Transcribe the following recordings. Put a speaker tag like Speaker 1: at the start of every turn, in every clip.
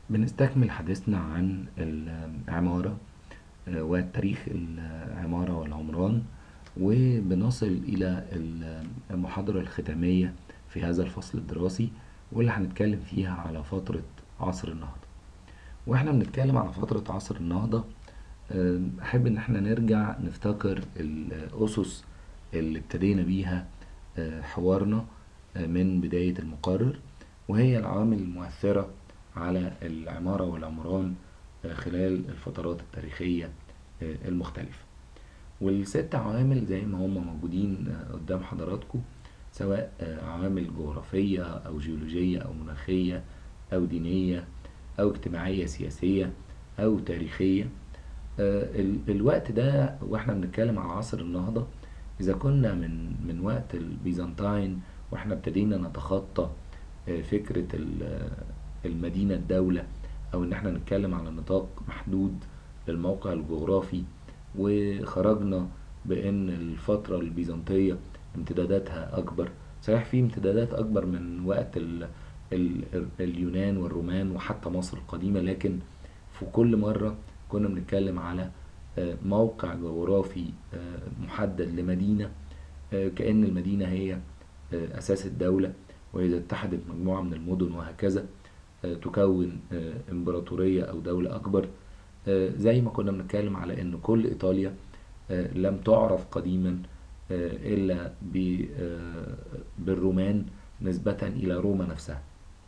Speaker 1: بنستكمل حديثنا عن العمارة آه، وتاريخ العمارة والعمران وبنصل إلى المحاضرة الختامية في هذا الفصل الدراسي واللي هنتكلم فيها على فترة عصر النهضة واحنا بنتكلم على فترة عصر النهضة آه، أحب إن احنا نرجع نفتكر الأسس اللي ابتدينا بيها آه، حوارنا من بداية المقرر وهي العوامل المؤثرة على العمارة والعمران خلال الفترات التاريخية المختلفة والست عوامل زي ما هم موجودين قدام حضراتكم سواء عوامل جغرافية أو جيولوجية أو مناخية أو دينية أو اجتماعية سياسية أو تاريخية الوقت ده واحنا بنتكلم على عصر النهضة إذا كنا من من وقت البيزنطين واحنا ابتدينا نتخطى فكرة المدينة الدولة أو إن احنا نتكلم على نطاق محدود للموقع الجغرافي وخرجنا بأن الفترة البيزنطية امتداداتها أكبر صحيح في امتدادات أكبر من وقت ال ال اليونان والرومان وحتى مصر القديمة لكن في كل مرة كنا بنتكلم على موقع جغرافي محدد لمدينة كأن المدينة هي أساس الدولة وإذا اتحدت مجموعة من المدن وهكذا تكون امبراطورية أو دولة أكبر زي ما كنا بنتكلم على أن كل إيطاليا لم تعرف قديما إلا بالرومان نسبة إلى روما نفسها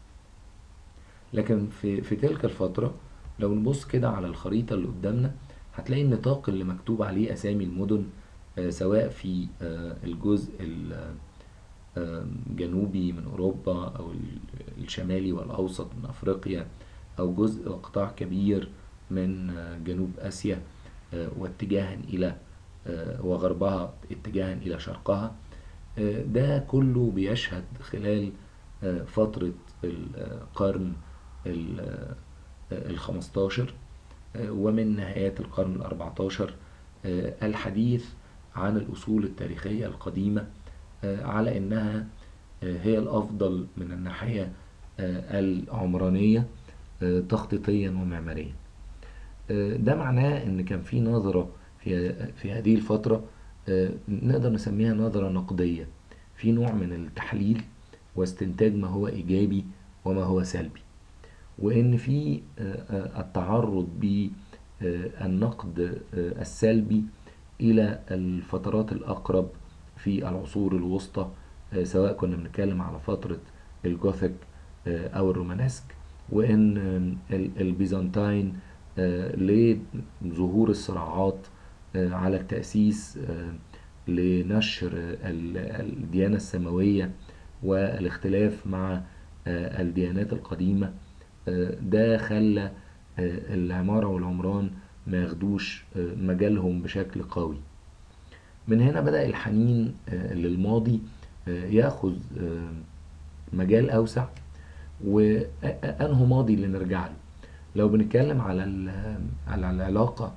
Speaker 1: لكن في, في تلك الفترة لو نبص كده على الخريطة اللي قدامنا هتلاقي النطاق اللي مكتوب عليه أسامي المدن سواء في الجزء جنوبي من أوروبا أو الشمالي والأوسط من أفريقيا أو جزء قطاع كبير من جنوب آسيا واتجاها إلى وغربها اتجاها إلى شرقها ده كله بيشهد خلال فترة القرن الخمستاشر ومن نهايات القرن الأربعتاشر الحديث عن الأصول التاريخية القديمة على انها هي الافضل من الناحية العمرانية تخطيطيا ومعماريا ده معناه ان كان في نظرة في, في هذه الفترة نقدر نسميها نظرة نقدية في نوع من التحليل واستنتاج ما هو ايجابي وما هو سلبي وان في التعرض بالنقد السلبي الى الفترات الاقرب في العصور الوسطى سواء كنا بنتكلم على فترة الجوثيك أو الرومانسك وإن البيزنطين لظهور الصراعات على التأسيس لنشر الديانة السماوية والاختلاف مع الديانات القديمة ده خلى العمارة والعمران ما ياخدوش مجالهم بشكل قوي من هنا بدأ الحنين للماضي ياخذ مجال أوسع وأنه ماضي اللي نرجع له لو بنتكلم على على العلاقة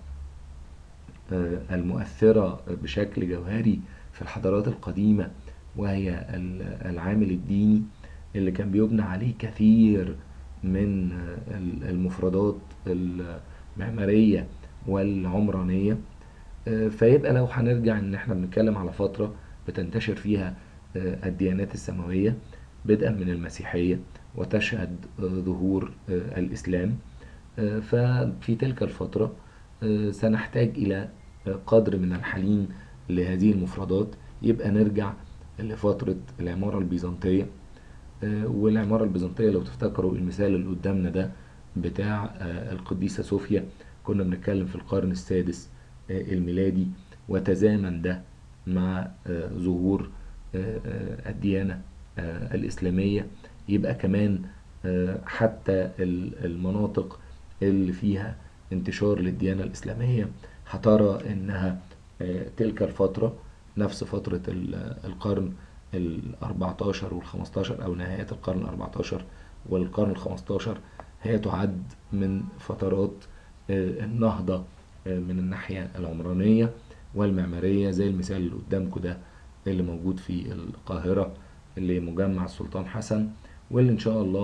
Speaker 1: المؤثرة بشكل جوهري في الحضارات القديمة وهي العامل الديني اللي كان بيبنى عليه كثير من المفردات المعمارية والعمرانية فيبقى لو هنرجع ان احنا بنتكلم على فترة بتنتشر فيها الديانات السماوية بدءا من المسيحية وتشهد ظهور الإسلام ففي تلك الفترة سنحتاج إلى قدر من الحنين لهذه المفردات يبقى نرجع لفترة العمارة البيزنطية والعمارة البيزنطية لو تفتكروا المثال اللي قدامنا ده بتاع القديسة صوفيا كنا بنتكلم في القرن السادس الميلادي وتزامن ده مع ظهور الديانة الإسلامية يبقى كمان حتى المناطق اللي فيها انتشار للديانة الإسلامية هترى إنها تلك الفترة نفس فترة القرن الأربعتاشر والخمستاشر أو نهاية القرن الأربعتاشر والقرن الخمستاشر هي تعد من فترات النهضة من الناحية العمرانية والمعمارية زي المثال اللي قدامكم ده اللي موجود في القاهرة اللي مجمع السلطان حسن واللي إن شاء الله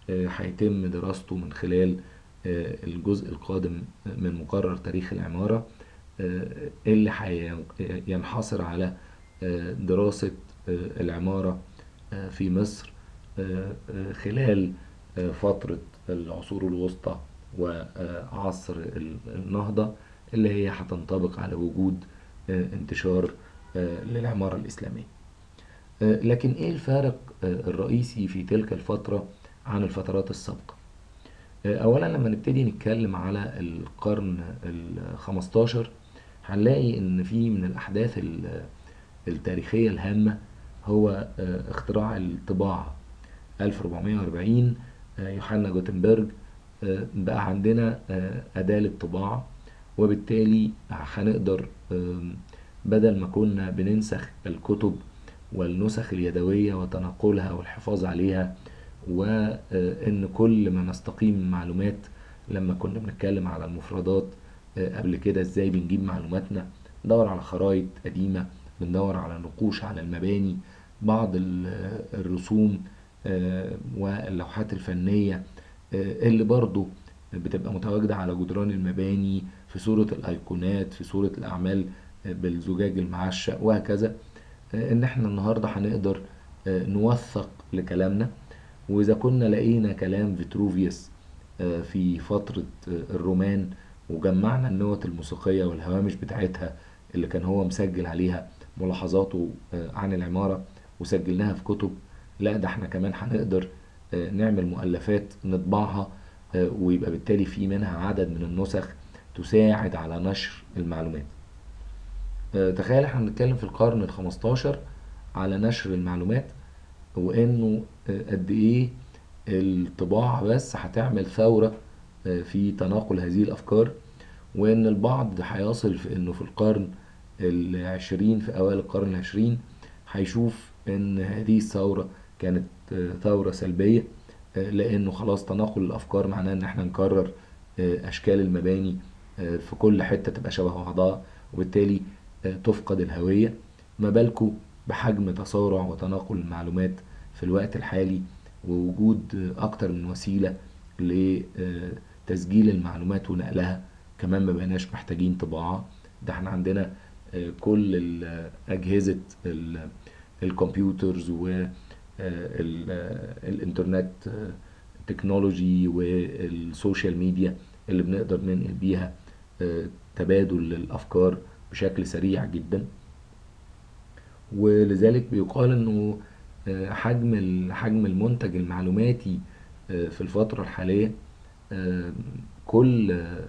Speaker 1: آه، هيتم دراسته من خلال آه، الجزء القادم من مقرر تاريخ العمارة آه، اللي هينحصر على آه، دراسة آه، العمارة آه، في مصر آه، آه، خلال آه، فترة العصور الوسطى وعصر ال- النهضة اللي هي هتنطبق على وجود آه، انتشار آه، للعمارة الإسلامية آه، لكن ايه الفارق آه، الرئيسي في تلك الفترة عن الفترات السابقة آه، اولا لما نبتدي نتكلم على القرن الخمستاشر هنلاقي ان في من الاحداث ال- التاريخية الهامة هو آه، اختراع الطباعة 1440 آه، يوحنا جوتنبرج آه، بقى عندنا آه، أداة للطباعة وبالتالي هنقدر آم، بدل ما كنا بننسخ الكتب والنسخ اليدوية وتنقلها والحفاظ عليها وإن كل ما نستقيم من معلومات لما كنا بنتكلم على المفردات آه، قبل كده ازاي بنجيب معلوماتنا ندور على خرائط قديمة بندور على نقوش على المباني بعض ال- الرسوم آه، واللوحات الفنية آه، اللي برضو بتبقى متواجدة على جدران المباني في صورة الأيقونات في صورة الأعمال آه، بالزجاج المعشق وهكذا آه، إن إحنا النهاردة هنقدر آه، نوثق لكلامنا وإذا كنا لقينا كلام فيتروفيوس آه، في فترة آه، الرومان وجمعنا النوت الموسيقية والهوامش بتاعتها اللي كان هو مسجل عليها ملاحظاته آه، عن العمارة وسجلناها في كتب لا ده احنا كمان هنقدر آه، نعمل مؤلفات نطبعها آه، ويبقى بالتالي في منها عدد من النسخ تساعد على نشر المعلومات آه، تخيل احنا بنتكلم في القرن الخمستاشر على نشر المعلومات وانه آه، قد ايه الطباعة بس هتعمل ثورة آه، في تناقل هذه الافكار وان البعض هيصل في انه في القرن العشرين في اوائل القرن العشرين هيشوف ان هذه الثورة كانت آه، ثورة سلبية آه، لانه خلاص تناقل الافكار معناه ان احنا نكرر آه، اشكال المباني آه، في كل حتة تبقى شبه بعضها وبالتالي آه، تفقد الهوية ما بالكو بحجم تسارع وتناقل المعلومات في الوقت الحالي ووجود آه، اكتر من وسيلة لتسجيل المعلومات ونقلها كمان ما بقناش محتاجين طباعة ده احنا عندنا آه، كل ال- أجهزة ال- الكمبيوترز والإنترنت تكنولوجي والسوشيال ميديا اللي بنقدر ننقل بيها آه، تبادل الأفكار بشكل سريع جدا ولذلك بيقال انه آه، حجم ال- حجم المنتج المعلوماتي آه، في الفترة الحالية آه، كل آه،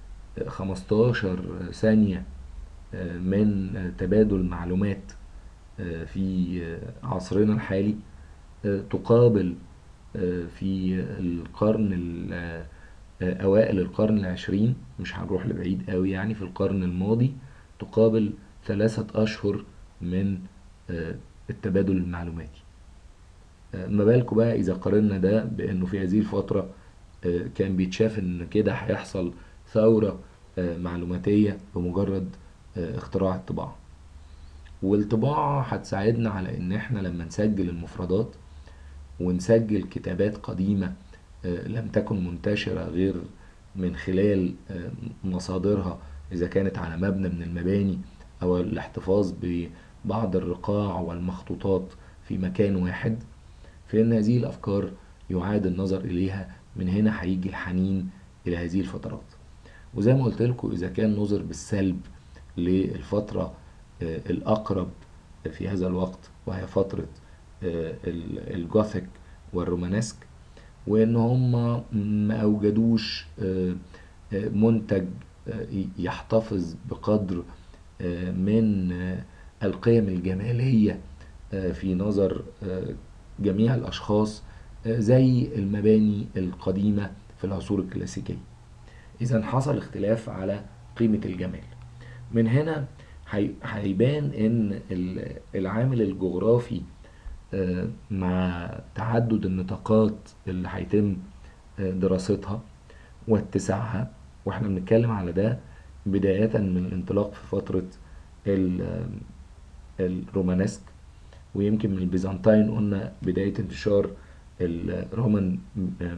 Speaker 1: 15 ثانية آه، من آه، تبادل معلومات آه، في آه، عصرنا الحالي آه، تقابل آه، في القرن ال- آه، آه، أوائل القرن العشرين مش هنروح لبعيد قوي يعني في القرن الماضي تقابل ثلاثة أشهر من آه، التبادل المعلوماتي آه، ما بالكوا بقى إذا قارنا ده بأنه في هذه الفترة آه، كان بيتشاف إن كده هيحصل ثورة آه، معلوماتية بمجرد آه، اختراع الطباعة والطباعة هتساعدنا على إن إحنا لما نسجل المفردات ونسجل كتابات قديمة آه، لم تكن منتشرة غير من خلال آه، مصادرها إذا كانت على مبنى من المباني أو الاحتفاظ ببعض الرقاع والمخطوطات في مكان واحد فإن هذه الأفكار يعاد النظر إليها من هنا هيجي الحنين إلى هذه الفترات وزي ما قلت لكم إذا كان نظر بالسلب للفترة آه، الأقرب في هذا الوقت وهي فترة آه، ال- الجوثيك والرومانسك وإن هم ما أوجدوش آه، آه، منتج آه، ي- يحتفظ بقدر آه، من آه، القيم الجمالية آه، في نظر آه، جميع الأشخاص آه، زي المباني القديمة في العصور الكلاسيكية إذا حصل اختلاف على قيمة الجمال من هنا هي- هيبان إن ال- العامل الجغرافي آه، مع تعدد النطاقات اللي هيتم آه، دراستها واتساعها واحنا بنتكلم على ده بداية من الانطلاق في فترة ال- الرومانسك ويمكن من البيزنطين قلنا بداية انتشار الرومان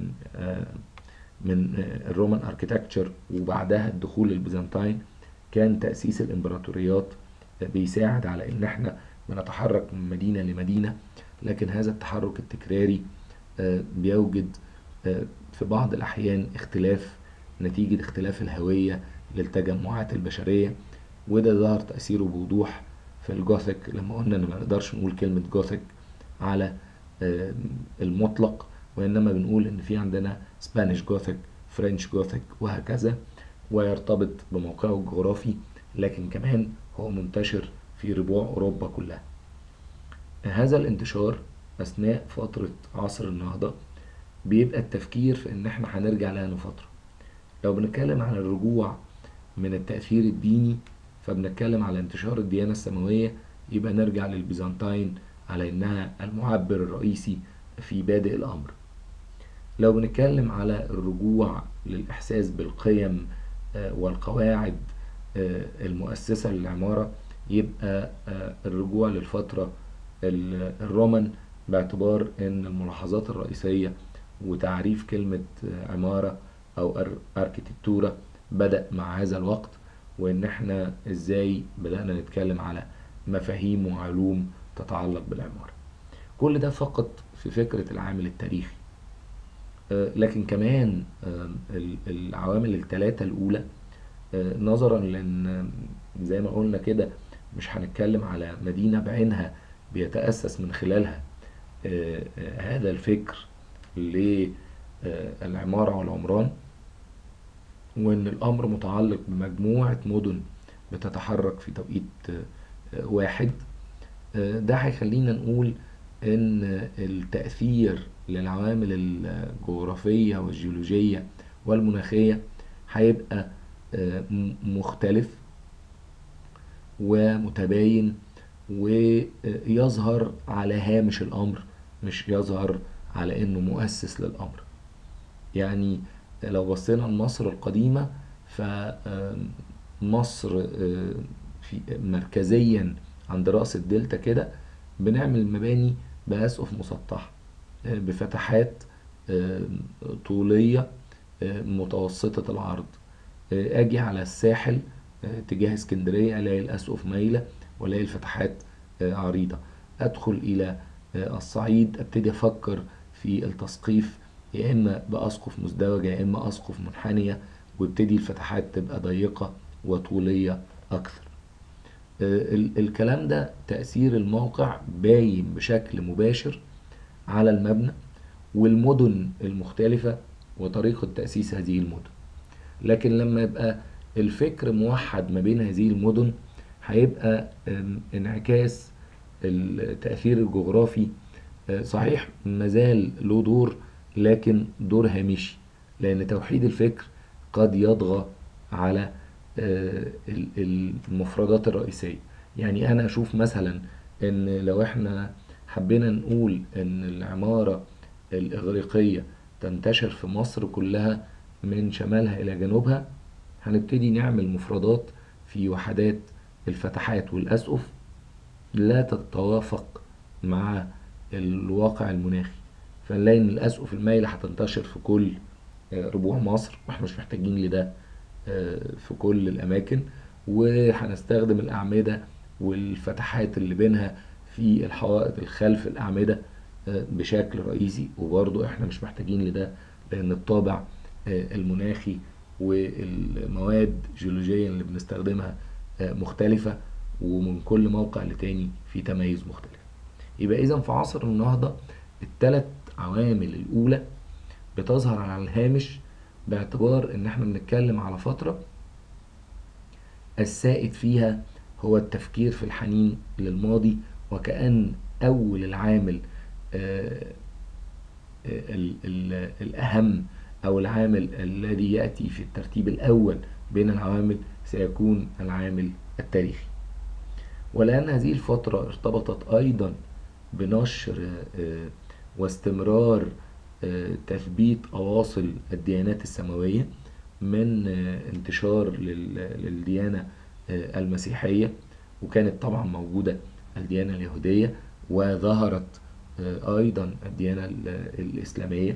Speaker 1: من الرومان اركيتكتشر وبعدها الدخول البيزنطين كان تأسيس الامبراطوريات بيساعد على ان احنا بنتحرك من مدينة لمدينة لكن هذا التحرك التكراري بيوجد في بعض الأحيان اختلاف نتيجة اختلاف الهوية للتجمعات البشرية وده ظهر تأثيره بوضوح في الجوثيك لما قلنا ان ما نقدرش نقول كلمة جوثيك على المطلق وإنما بنقول إن في عندنا سبانيش جوثيك فرنش جوثيك وهكذا ويرتبط بموقعه الجغرافي لكن كمان هو منتشر في ربوع أوروبا كلها هذا الانتشار أثناء فترة عصر النهضة بيبقى التفكير في إن إحنا هنرجع لها فترة لو بنتكلم عن الرجوع من التأثير الديني فبنتكلم على انتشار الديانة السماوية يبقى نرجع للبيزنطين على إنها المعبر الرئيسي في بادئ الأمر لو بنتكلم على الرجوع للإحساس بالقيم والقواعد المؤسسة للعمارة يبقى الرجوع للفترة الرومان باعتبار ان الملاحظات الرئيسية وتعريف كلمة عمارة او اركيتكتورة بدأ مع هذا الوقت وان احنا ازاي بدأنا نتكلم على مفاهيم وعلوم تتعلق بالعمارة كل ده فقط في فكرة العامل التاريخي لكن كمان العوامل الثلاثة الأولى نظرا لأن زي ما قلنا كده مش هنتكلم على مدينة بعينها بيتأسس من خلالها هذا الفكر للعمارة والعمران وإن الأمر متعلق بمجموعة مدن بتتحرك في توقيت واحد ده هيخلينا نقول إن التأثير للعوامل الجغرافية والجيولوجية والمناخية هيبقى مختلف ومتباين ويظهر على هامش الأمر مش يظهر على إنه مؤسس للأمر يعني لو بصينا لمصر القديمة فمصر في مركزيا عند رأس الدلتا كده بنعمل مباني بأسقف مسطحة بفتحات طولية متوسطة العرض أجي على الساحل تجاه اسكندرية ألاقي الأسقف مايلة وألاقي الفتحات عريضة أدخل إلى الصعيد أبتدي أفكر في التسقيف يا إما بأسقف مزدوجة يا إما أسقف منحنية وابتدي الفتحات تبقى ضيقة وطولية أكثر الكلام ده تأثير الموقع باين بشكل مباشر على المبنى والمدن المختلفة وطريقة تأسيس هذه المدن لكن لما يبقى الفكر موحد ما بين هذه المدن هيبقى انعكاس التأثير الجغرافي صحيح مازال له دور لكن دور هامشي لأن توحيد الفكر قد يطغى على المفردات الرئيسية يعني أنا أشوف مثلا إن لو إحنا حبينا نقول إن العمارة الإغريقية تنتشر في مصر كلها من شمالها إلى جنوبها هنبتدي نعمل مفردات في وحدات الفتحات والأسقف لا تتوافق مع الواقع المناخي فنلاقي إن الأسقف المايلة هتنتشر في كل ربوع مصر واحنا مش محتاجين لده في كل الأماكن وهنستخدم الأعمدة والفتحات اللي بينها في الحوائط الخلف الأعمدة بشكل رئيسي وبرضو احنا مش محتاجين لده لأن الطابع المناخي والمواد جيولوجيا اللي بنستخدمها مختلفة ومن كل موقع لتاني في تميز مختلف يبقى إذا في عصر النهضة الثلاث عوامل الأولى بتظهر على الهامش باعتبار إن احنا بنتكلم على فترة السائد فيها هو التفكير في الحنين للماضي وكأن أول العامل الأهم أو العامل الذي يأتي في الترتيب الأول بين العوامل سيكون العامل التاريخي ولأن هذه الفترة ارتبطت أيضا بنشر واستمرار تثبيت أواصل الديانات السماوية من انتشار للديانة المسيحية وكانت طبعا موجودة الديانة اليهودية وظهرت أيضا الديانة الإسلامية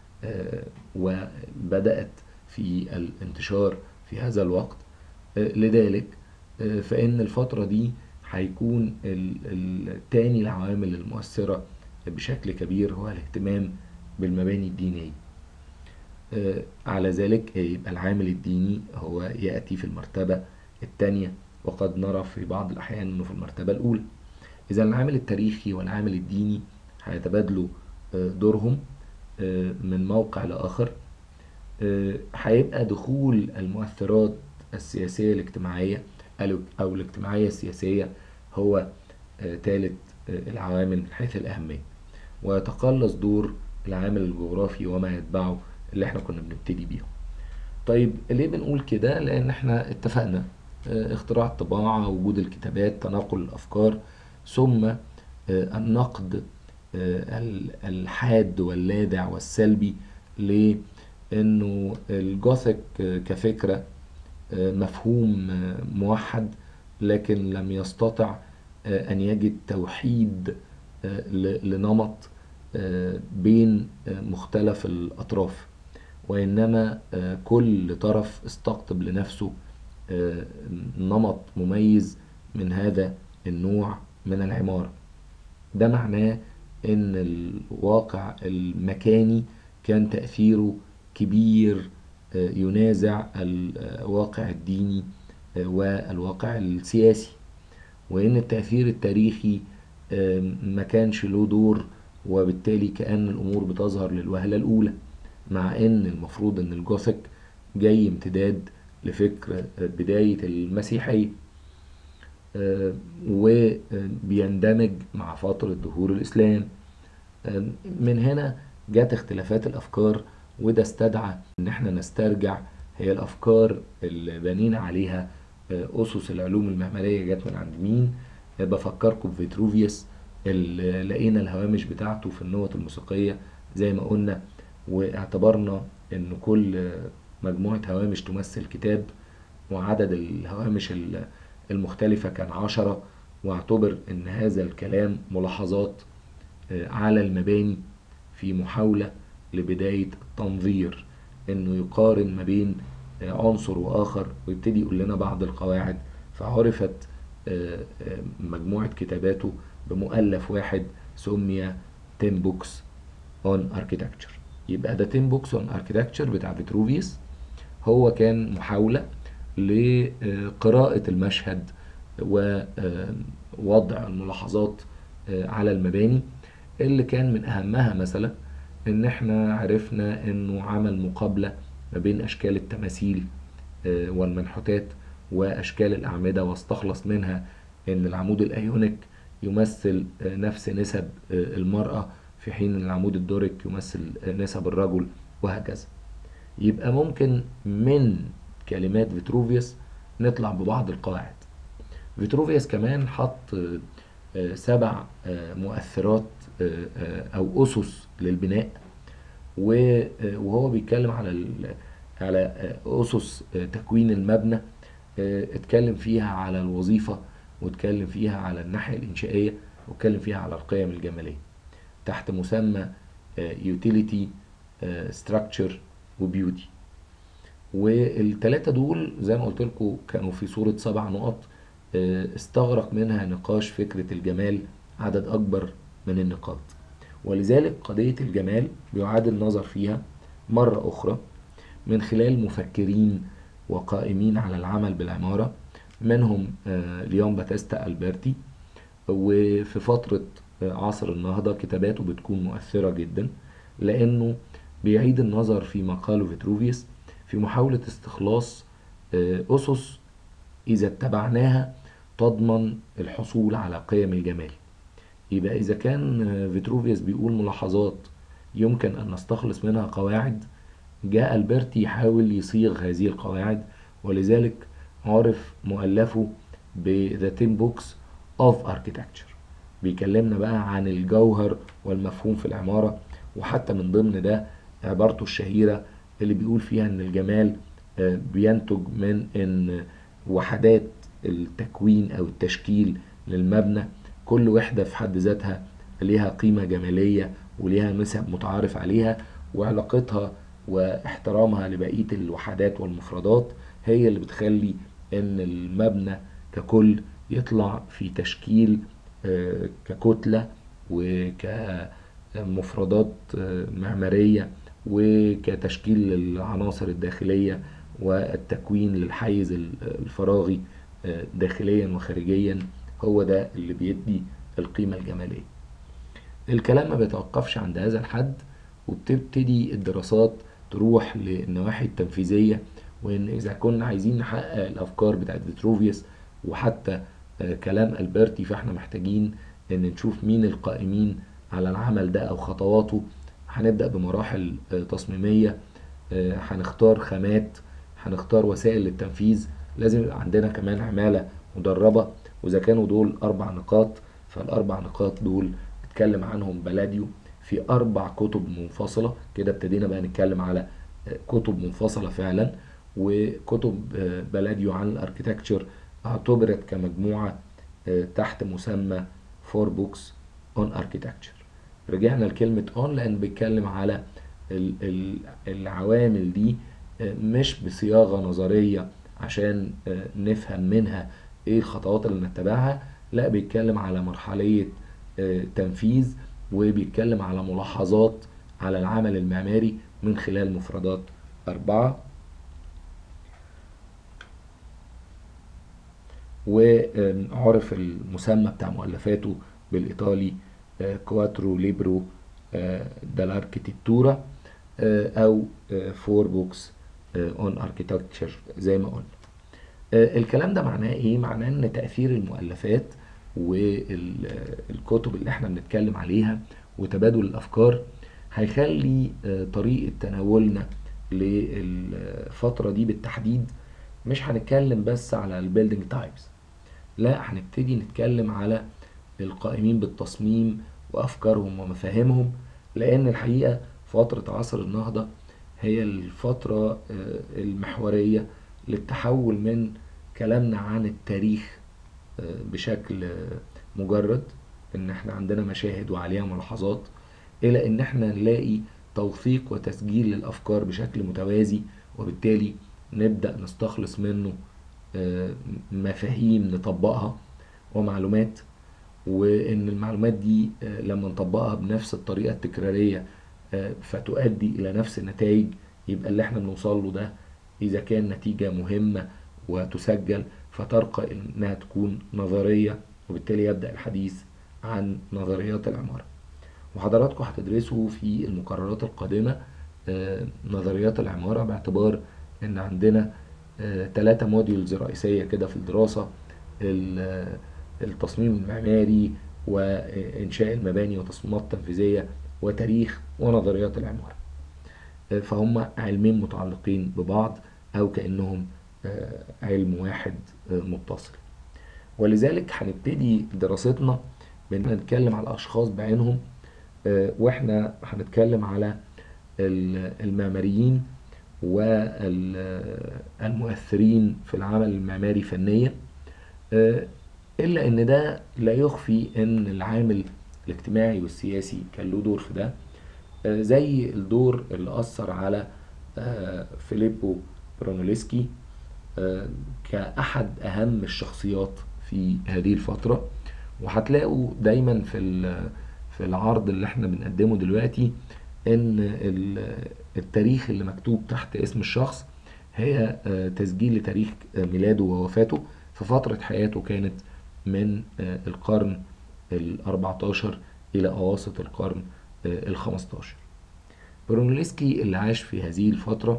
Speaker 1: وبدأت في الانتشار في هذا الوقت لذلك فإن الفترة دي هيكون التاني العوامل المؤثرة بشكل كبير هو الاهتمام بالمباني الدينية على ذلك يبقى العامل الديني هو يأتي في المرتبة الثانية وقد نرى في بعض الأحيان أنه في المرتبة الأولى إذا العامل التاريخي والعامل الديني هيتبادلوا دورهم من موقع لآخر هيبقى دخول المؤثرات السياسية الاجتماعية أو الاجتماعية السياسية هو ثالث العوامل من حيث الأهمية ويتقلص دور العامل الجغرافي وما يتبعه اللي احنا كنا بنبتدي بيهم طيب ليه بنقول كده لان احنا اتفقنا اختراع الطباعة وجود الكتابات تناقل الافكار ثم النقد الحاد واللاذع والسلبي لانه الجوثيك كفكرة مفهوم موحد لكن لم يستطع ان يجد توحيد لنمط بين مختلف الاطراف وإنما كل طرف استقطب لنفسه نمط مميز من هذا النوع من العمارة ده معناه ان الواقع المكاني كان تأثيره كبير ينازع الواقع الديني والواقع السياسي وان التأثير التاريخي ما كانش له دور وبالتالي كأن الأمور بتظهر للوهلة الأولى مع ان المفروض ان الجوثيك جاي امتداد لفكر بداية المسيحية وبيندمج مع فترة ظهور الإسلام من هنا جت اختلافات الأفكار وده استدعى إن احنا نسترجع هي الأفكار اللي بنينا عليها أسس العلوم المعمارية جت من عند مين بفكركم بفيتروفيوس اللي لقينا الهوامش بتاعته في النوت الموسيقية زي ما قلنا واعتبرنا ان كل مجموعة هوامش تمثل كتاب وعدد الهوامش المختلفة كان عشرة واعتبر ان هذا الكلام ملاحظات على المباني في محاولة لبداية التنظير انه يقارن ما بين عنصر واخر ويبتدي يقول لنا بعض القواعد فعرفت مجموعة كتاباته بمؤلف واحد سمي 10 بوكس اون اركيتكتشر يبقى ده 10 بوكس اون اركيتكتشر بتاع فيتروفيوس هو كان محاولة لقراءة المشهد ووضع الملاحظات على المباني اللي كان من اهمها مثلا ان احنا عرفنا انه عمل مقابلة ما بين اشكال التماثيل والمنحوتات واشكال الاعمدة واستخلص منها ان العمود الايونيك يمثل نفس نسب المرأة في حين ان العمود الدوريك يمثل نسب الرجل وهكذا يبقى ممكن من كلمات فيتروفيوس نطلع ببعض القواعد فيتروفيوس كمان حط سبع مؤثرات او اسس للبناء وهو بيتكلم على على اسس تكوين المبنى اتكلم فيها على الوظيفه واتكلم فيها على الناحيه الانشائيه واتكلم فيها على القيم الجماليه تحت مسمى يوتيليتي ستراكشر وبيوتي والتلاتة دول زي ما قلت لكم كانوا في صورة سبع نقط استغرق منها نقاش فكرة الجمال عدد أكبر من النقاط ولذلك قضية الجمال بيعاد النظر فيها مرة أخرى من خلال مفكرين وقائمين على العمل بالعمارة منهم ليون باتيستا ألبرتي وفي فترة عصر النهضة كتاباته بتكون مؤثرة جدا لأنه بيعيد النظر في مقاله فيتروفيوس في محاولة استخلاص أسس إذا اتبعناها تضمن الحصول على قيم الجمال يبقى إذا كان فيتروفيوس بيقول ملاحظات يمكن أن نستخلص منها قواعد جاء البرتي يحاول يصيغ هذه القواعد ولذلك عرف مؤلفه ب The Ten Books of Architecture بيكلمنا بقى عن الجوهر والمفهوم في العمارة وحتى من ضمن ده عبارته الشهيرة اللي بيقول فيها ان الجمال بينتج من ان وحدات التكوين او التشكيل للمبنى كل وحدة في حد ذاتها ليها قيمة جمالية وليها نسب متعارف عليها وعلاقتها واحترامها لبقية الوحدات والمفردات هي اللي بتخلي ان المبنى ككل يطلع في تشكيل آه، ككتلة وكمفردات آه، معمارية وكتشكيل للعناصر الداخلية والتكوين للحيز الفراغي آه، داخليا وخارجيا هو ده اللي بيدي القيمة الجمالية الكلام ما بيتوقفش عند هذا الحد وبتبتدي الدراسات تروح للنواحي التنفيذية وإن إذا كنا عايزين نحقق الأفكار بتاعت فيتروفيوس وحتى آه، كلام ألبرتي فإحنا محتاجين إن نشوف مين القائمين على العمل ده أو خطواته هنبدأ بمراحل آه، تصميمية آه، هنختار خامات هنختار وسائل للتنفيذ لازم يبقى عندنا كمان عمالة مدربة وإذا كانوا دول أربع نقاط فالأربع نقاط دول اتكلم عنهم بلاديو في أربع كتب منفصلة كده ابتدينا بقى نتكلم على كتب منفصلة فعلا وكتب بلاديو عن الاركيتكتشر اعتبرت كمجموعة تحت مسمى فور بوكس اون اركيتكتشر رجعنا لكلمة اون لان بيتكلم على العوامل دي مش بصياغة نظرية عشان نفهم منها ايه الخطوات اللي نتبعها لا بيتكلم على مرحلية تنفيذ وبيتكلم على ملاحظات على العمل المعماري من خلال مفردات أربعة وعرف المسمى بتاع مؤلفاته بالإيطالي كواترو ليبرو دالاركتيتورا أو فور بوكس اون اركيتكتشر زي ما قلنا الكلام ده معناه ايه معناه ان تاثير المؤلفات والكتب اللي احنا بنتكلم عليها وتبادل الافكار هيخلي طريقه تناولنا للفتره دي بالتحديد مش هنتكلم بس على البيلدينج تايبس لا هنبتدي نتكلم على القائمين بالتصميم وافكارهم ومفاهيمهم لان الحقيقه فتره عصر النهضه هي الفتره المحوريه للتحول من كلامنا عن التاريخ بشكل مجرد ان احنا عندنا مشاهد وعليها ملاحظات الى ان احنا نلاقي توثيق وتسجيل للافكار بشكل متوازي وبالتالي نبدا نستخلص منه مفاهيم نطبقها ومعلومات وان المعلومات دي لما نطبقها بنفس الطريقه التكراريه فتؤدي الى نفس النتائج يبقى اللي احنا بنوصل له ده اذا كان نتيجه مهمه وتسجل فترقى انها تكون نظريه وبالتالي يبدا الحديث عن نظريات العماره وحضراتكم هتدرسوا في المقررات القادمه نظريات العماره باعتبار ان عندنا ثلاثة موديولز رئيسية كده في الدراسة التصميم المعماري وإنشاء المباني وتصميمات تنفيذية وتاريخ ونظريات العمارة فهم علمين متعلقين ببعض أو كأنهم علم واحد متصل ولذلك هنبتدي دراستنا بنتكلم على أشخاص بعينهم واحنا هنتكلم على المعماريين والمؤثرين في العمل المعماري فنيا الا ان ده لا يخفي ان العامل الاجتماعي والسياسي كان له دور في ده زي الدور اللي اثر على فيليبو برونوليسكي كاحد اهم الشخصيات في هذه الفتره وهتلاقوا دايما في في العرض اللي احنا بنقدمه دلوقتي ان التاريخ اللي مكتوب تحت اسم الشخص هي تسجيل لتاريخ ميلاده ووفاته في فترة حياته كانت من القرن ال14 إلى أواسط القرن ال15 برونلسكي اللي عاش في هذه الفترة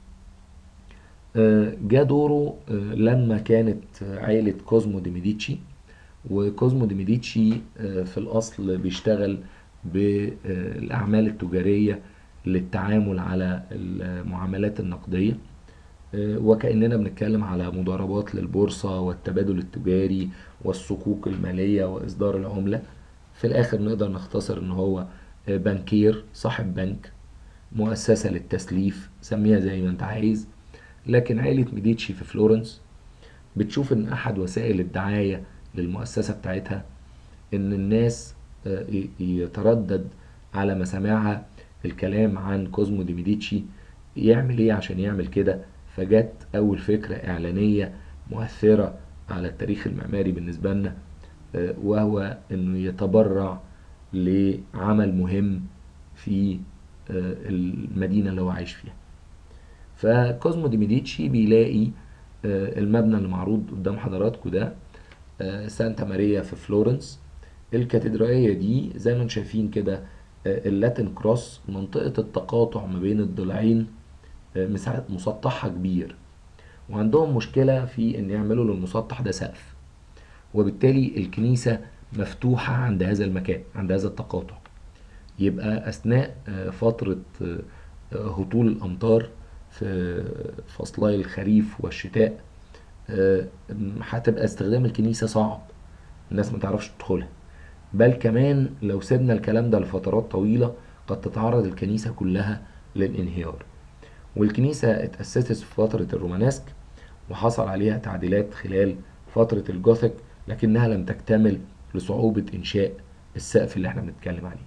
Speaker 1: جاء دوره لما كانت عائلة كوزمو دي ميديتشي وكوزمو دي ميديتشي في الأصل بيشتغل بالأعمال التجارية للتعامل على المعاملات النقدية وكأننا بنتكلم على مضاربات للبورصة والتبادل التجاري والصكوك المالية وإصدار العملة في الآخر نقدر نختصر إن هو بنكير صاحب بنك مؤسسة للتسليف سميها زي ما انت عايز لكن عائلة ميديتشي في فلورنس بتشوف ان احد وسائل الدعاية للمؤسسة بتاعتها ان الناس آه، ي- يتردد على مسامعها الكلام عن كوزمو دي ميديتشي يعمل ايه عشان يعمل كده فجت اول فكرة اعلانية مؤثرة على التاريخ المعماري بالنسبة لنا آه، وهو انه يتبرع لعمل مهم في آه، المدينة اللي هو عايش فيها فكوزمو دي ميديتشي بيلاقي آه، المبنى اللي معروض قدام حضراتكم ده آه، سانتا ماريا في فلورنس الكاتدرائية دي زي ما انتم شايفين كده آه، اللاتين كروس منطقة التقاطع ما بين الضلعين آه، مساحة مسطحها كبير وعندهم مشكلة في ان يعملوا للمسطح ده سقف وبالتالي الكنيسة مفتوحة عند هذا المكان عند هذا التقاطع يبقى أثناء آه، فترة آه، آه، هطول الأمطار في فصلي الخريف والشتاء آه، م- هتبقى استخدام الكنيسة صعب الناس ما تعرفش تدخلها بل كمان لو سيبنا الكلام ده لفترات طويلة قد تتعرض الكنيسة كلها للانهيار والكنيسة اتأسست في فترة الرومانسك وحصل عليها تعديلات خلال فترة الجوثيك لكنها لم تكتمل لصعوبة إنشاء السقف اللي احنا بنتكلم عليه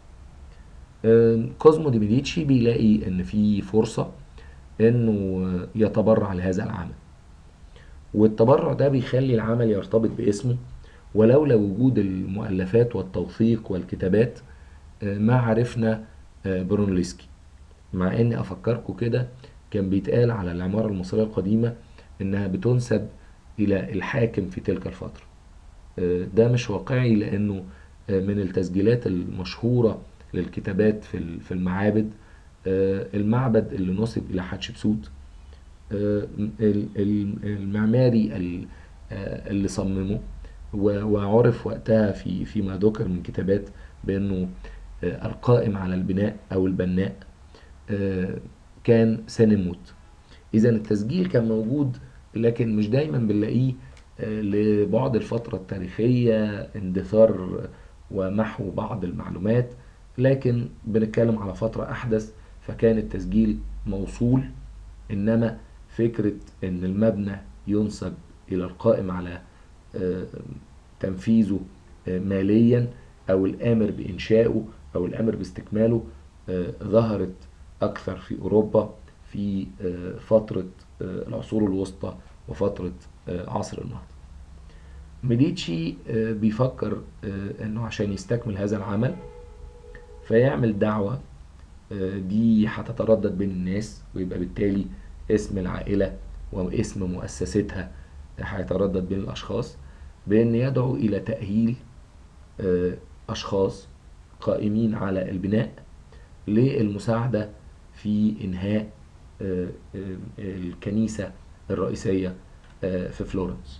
Speaker 1: آم، كوزمو دي ميديتشي بيلاقي ان في فرصة انه يتبرع لهذا العمل والتبرع ده بيخلي العمل يرتبط باسمه ولولا وجود المؤلفات والتوثيق والكتابات آه، ما عرفنا آه، برونلسكي مع اني افكركم كده كان بيتقال على العمارة المصرية القديمة انها بتنسب الى الحاكم في تلك الفترة آه، ده مش واقعي لانه آه، من التسجيلات المشهورة للكتابات في ال- في المعابد آه، المعبد اللي نسب الى حتشبسوت آه، ال- ال- المعماري ال- آه، اللي صممه و- وعرف وقتها في فيما ذكر من كتابات بانه آه، القائم على البناء او البناء آه، كان سينموت اذا التسجيل كان موجود لكن مش دايما بنلاقيه آه، لبعد الفترة التاريخية اندثار ومحو بعض المعلومات لكن بنتكلم على فترة أحدث فكان التسجيل موصول إنما فكرة إن المبنى ينسب إلى القائم على آه، تنفيذه آه، ماليا أو الآمر بإنشائه أو الآمر باستكماله آه، ظهرت أكثر في أوروبا في آه، فترة آه، العصور الوسطى وفترة آه، عصر النهضة ميديتشي آه، بيفكر آه، انه عشان يستكمل هذا العمل فيعمل دعوة آه، دي هتتردد بين الناس ويبقى بالتالي اسم العائلة واسم مؤسستها هيتردد بين الأشخاص بأن يدعو إلى تأهيل آه، أشخاص قائمين على البناء للمساعدة في إنهاء آه، آه، الكنيسة الرئيسية آه، في فلورنس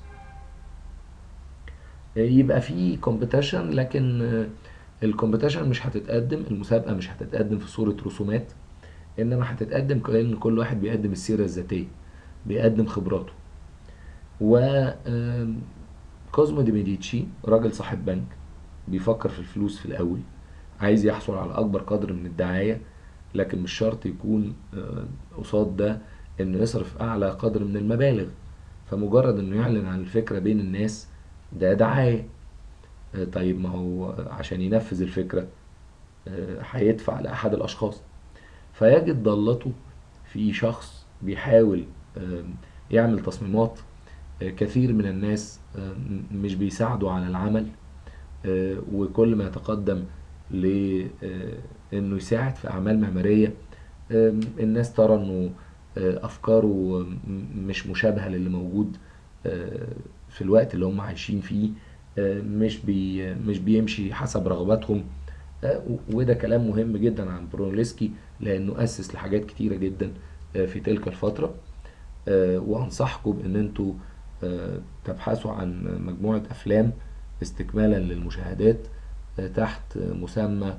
Speaker 1: يبقى في كومبيتيشن لكن الكومبيتيشن مش هتتقدم المسابقة مش هتتقدم في صورة رسومات انما هتتقدم كأن كل واحد بيقدم السيرة الذاتية بيقدم خبراته و آم، كوزمو دي ميديتشي راجل صاحب بنك بيفكر في الفلوس في الاول عايز يحصل على اكبر قدر من الدعاية لكن مش شرط يكون آه، قصاد ده انه يصرف اعلى قدر من المبالغ فمجرد انه يعلن عن الفكرة بين الناس ده دعاية آه، طيب ما هو عشان ينفذ الفكرة آه، هيدفع لأحد الأشخاص فيجد ضالته في شخص بيحاول آم، يعمل تصميمات آه، كثير من الناس آم، مش بيساعدوا على العمل آه، وكل ما يتقدم لانه يساعد في اعمال معماريه آم، الناس ترى انه آه، افكاره م- مش مشابهه للي موجود آه، في الوقت اللي هم عايشين فيه آه، مش بي مش بيمشي حسب رغباتهم آه، و- وده كلام مهم جدا عن برونلسكي لانه اسس لحاجات كتيره جدا آه، في تلك الفتره آه، وانصحكم بان انتوا آه، تبحثوا عن مجموعه افلام استكمالا للمشاهدات آه، تحت مسمى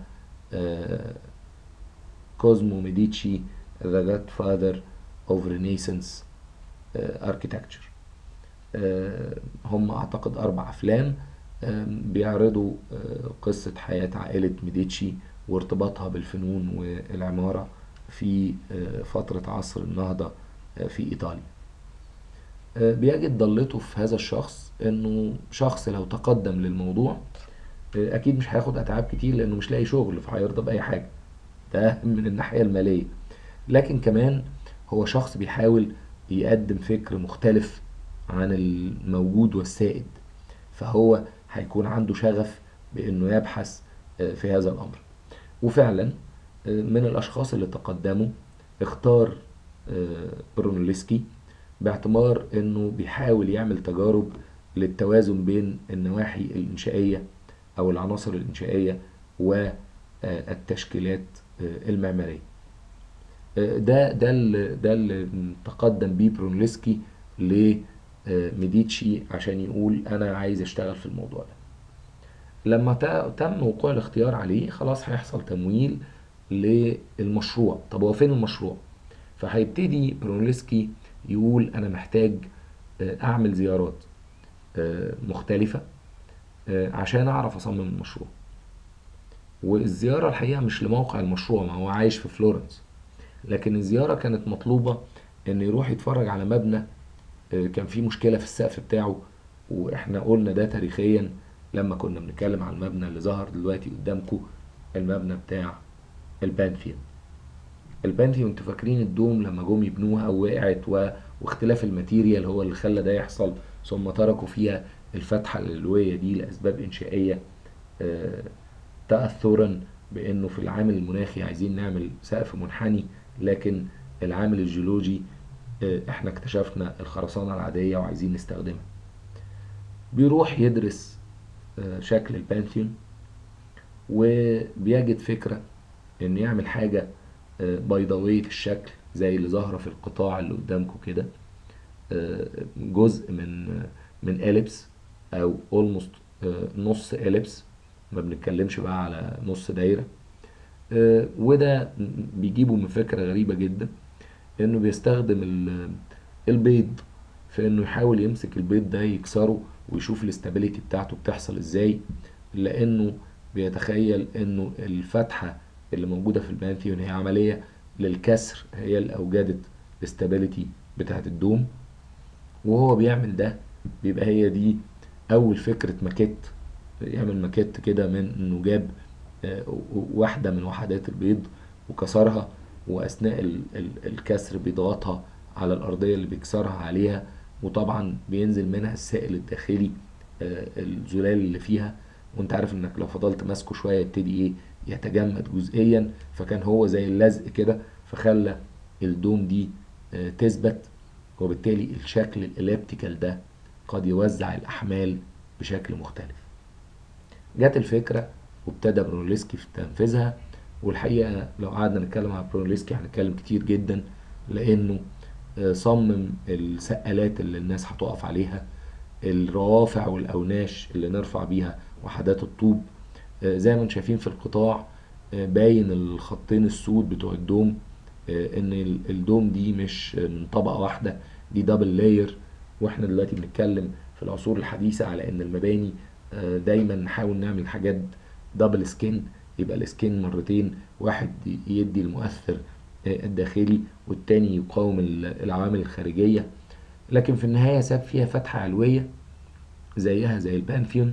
Speaker 1: كوزمو ميديتشي The Godfather of Renaissance آه، Architecture آه، هم أعتقد أربع أفلام آم، بيعرضوا آه، قصة حياة عائلة ميديتشي وارتباطها بالفنون والعمارة في آه، فترة عصر النهضة آه، في إيطاليا آه، بيجد ضلته في هذا الشخص انه شخص لو تقدم للموضوع اكيد مش هياخد اتعاب كتير لانه مش لاقي شغل فهيرضى باي حاجه ده من الناحيه الماليه لكن كمان هو شخص بيحاول يقدم فكر مختلف عن الموجود والسائد فهو هيكون عنده شغف بانه يبحث في هذا الامر وفعلا من الاشخاص اللي تقدموا اختار برونوليسكي باعتبار انه بيحاول يعمل تجارب للتوازن بين النواحي الانشائيه او العناصر الانشائيه والتشكيلات المعماريه ده ده اللي ده اللي تقدم بيه برونلسكي لميديتشي عشان يقول انا عايز اشتغل في الموضوع ده لما تم وقوع الاختيار عليه خلاص هيحصل تمويل للمشروع طب هو فين المشروع فهيبتدي برونلسكي يقول انا محتاج اعمل زيارات مختلفة عشان اعرف اصمم المشروع والزيارة الحقيقة مش لموقع المشروع ما هو عايش في فلورنس لكن الزيارة كانت مطلوبة ان يروح يتفرج على مبنى كان فيه مشكلة في السقف بتاعه واحنا قلنا ده تاريخيا لما كنا بنتكلم على المبنى اللي ظهر دلوقتي قدامكم المبنى بتاع البانثيون البانثيون انتوا فاكرين الدوم لما جم يبنوها ووقعت و... واختلاف الماتيريال هو اللي خلى ده يحصل ثم تركوا فيها الفتحة العلوية دي لأسباب إنشائية تأثرا بأنه في العامل المناخي عايزين نعمل سقف منحني لكن العامل الجيولوجي احنا اكتشفنا الخرسانة العادية وعايزين نستخدمها بيروح يدرس شكل البانثيون وبيجد فكرة ان يعمل حاجة بيضاوية الشكل زي اللي ظاهرة في القطاع اللي قدامكم كده جزء من من اليبس او اولموست نص اليبس ما بنتكلمش بقى على نص دايره وده بيجيبه من فكره غريبه جدا انه بيستخدم البيض في انه يحاول يمسك البيض ده يكسره ويشوف الاستابيليتي بتاعته بتحصل ازاي لانه بيتخيل انه الفتحه اللي موجوده في البانثيون هي عمليه للكسر هي اللي اوجدت الاستابيليتي بتاعت الدوم وهو بيعمل ده بيبقى هي دي اول فكره ماكيت يعمل ماكيت كده من انه جاب واحده من وحدات البيض وكسرها واثناء الكسر بيضغطها على الارضيه اللي بيكسرها عليها وطبعا بينزل منها السائل الداخلي الزلال اللي فيها وانت عارف انك لو فضلت ماسكه شويه يبتدي ايه يتجمد جزئيا فكان هو زي اللزق كده فخلى الدوم دي تثبت وبالتالي الشكل الاليبتيكال ده قد يوزع الأحمال بشكل مختلف جت الفكرة وابتدى برونلسكي في تنفيذها والحقيقة لو قعدنا نتكلم على برونلسكي هنتكلم كتير جدا لأنه صمم السقالات اللي الناس هتقف عليها الروافع والأوناش اللي نرفع بيها وحدات الطوب زي ما انتم شايفين في القطاع باين الخطين السود بتوع الدوم ان الدوم دي مش من طبقة واحدة دي دبل لاير واحنا دلوقتي بنتكلم في العصور الحديثة على ان المباني دايما نحاول نعمل حاجات دبل سكين يبقى السكين مرتين واحد يدي المؤثر الداخلي والتاني يقاوم العوامل الخارجية لكن في النهاية ساب فيها فتحة علوية زيها زي البانثيون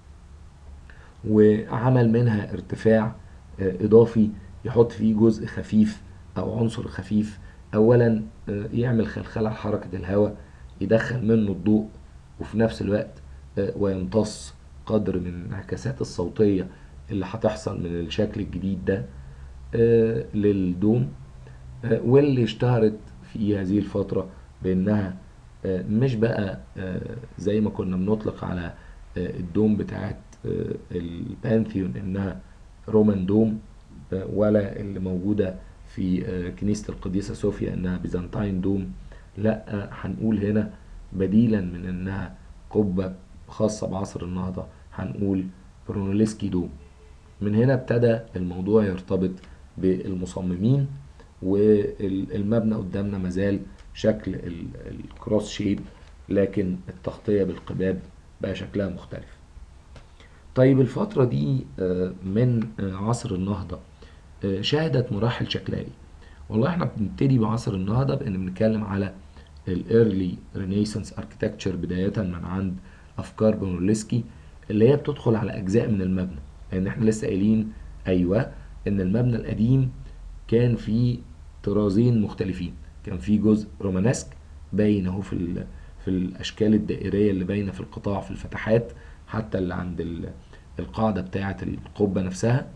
Speaker 1: وعمل منها ارتفاع اضافي يحط فيه جزء خفيف او عنصر خفيف اولا يعمل خلخله لحركه الهواء يدخل منه الضوء وفي نفس الوقت ويمتص قدر من الانعكاسات الصوتيه اللي هتحصل من الشكل الجديد ده للدوم واللي اشتهرت في هذه الفتره بانها مش بقى زي ما كنا بنطلق على الدوم بتاعت البانثيون انها رومان دوم ولا اللي موجوده في كنيسة القديسة صوفيا انها بيزنطاين دوم لا هنقول هنا بديلا من انها قبة خاصة بعصر النهضة هنقول برونوليسكي دوم من هنا ابتدى الموضوع يرتبط بالمصممين والمبنى قدامنا مازال شكل الكروس شيب لكن التغطية بالقباب بقى شكلها مختلف طيب الفترة دي من عصر النهضة شهدت مراحل شكلية والله احنا بنبتدي بعصر النهضة بان بنتكلم على الايرلي رينيسانس اركتكتشر بداية من عند افكار برونولسكي اللي هي بتدخل على اجزاء من المبنى لان احنا لسه قايلين ايوه ان المبنى القديم كان فيه طرازين مختلفين كان فيه جزء رومانسك باين اهو في ال- في الاشكال الدائريه اللي باينه في القطاع في الفتحات حتى اللي عند ال- القاعده بتاعه القبه نفسها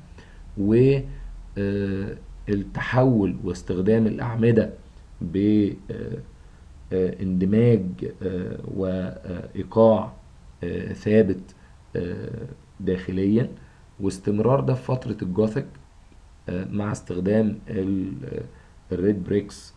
Speaker 1: والتحول واستخدام الاعمده باندماج وايقاع آه، ثابت آه، داخليا واستمرار ده في فتره الجوثيك آه، مع استخدام ال- آه، الريد بريكس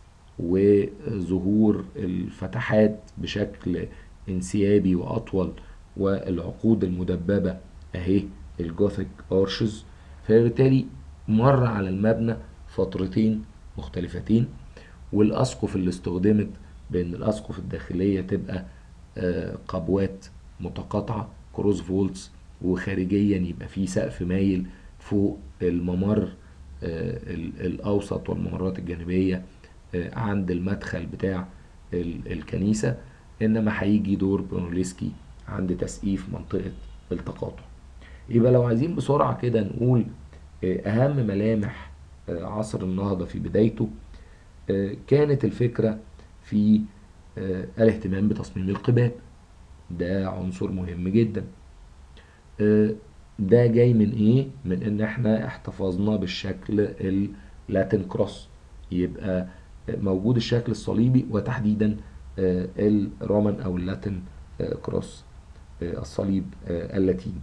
Speaker 1: وظهور الفتحات بشكل انسيابي واطول والعقود المدببه اهي الجوثيك ارشز فبالتالي مر على المبنى فترتين مختلفتين والاسقف اللي استخدمت بان الاسقف الداخليه تبقى آه، قبوات متقاطعه كروس فولتس وخارجيا يبقى في سقف مايل فوق الممر آه، ال- الاوسط والممرات الجانبيه آه، عند المدخل بتاع ال- الكنيسه انما هيجي دور برونوليسكي عند تسقيف منطقه التقاطع يبقى لو عايزين بسرعه كده نقول آه، اهم ملامح آه، عصر النهضه في بدايته آه، كانت الفكره في آه، الاهتمام بتصميم القباب ده عنصر مهم جدا آه، ده جاي من ايه من ان احنا احتفظنا بالشكل اللاتين كروس يبقى موجود الشكل الصليبي وتحديدا آه، الرومان او اللاتين آه، كروس آه، الصليب آه، اللاتيني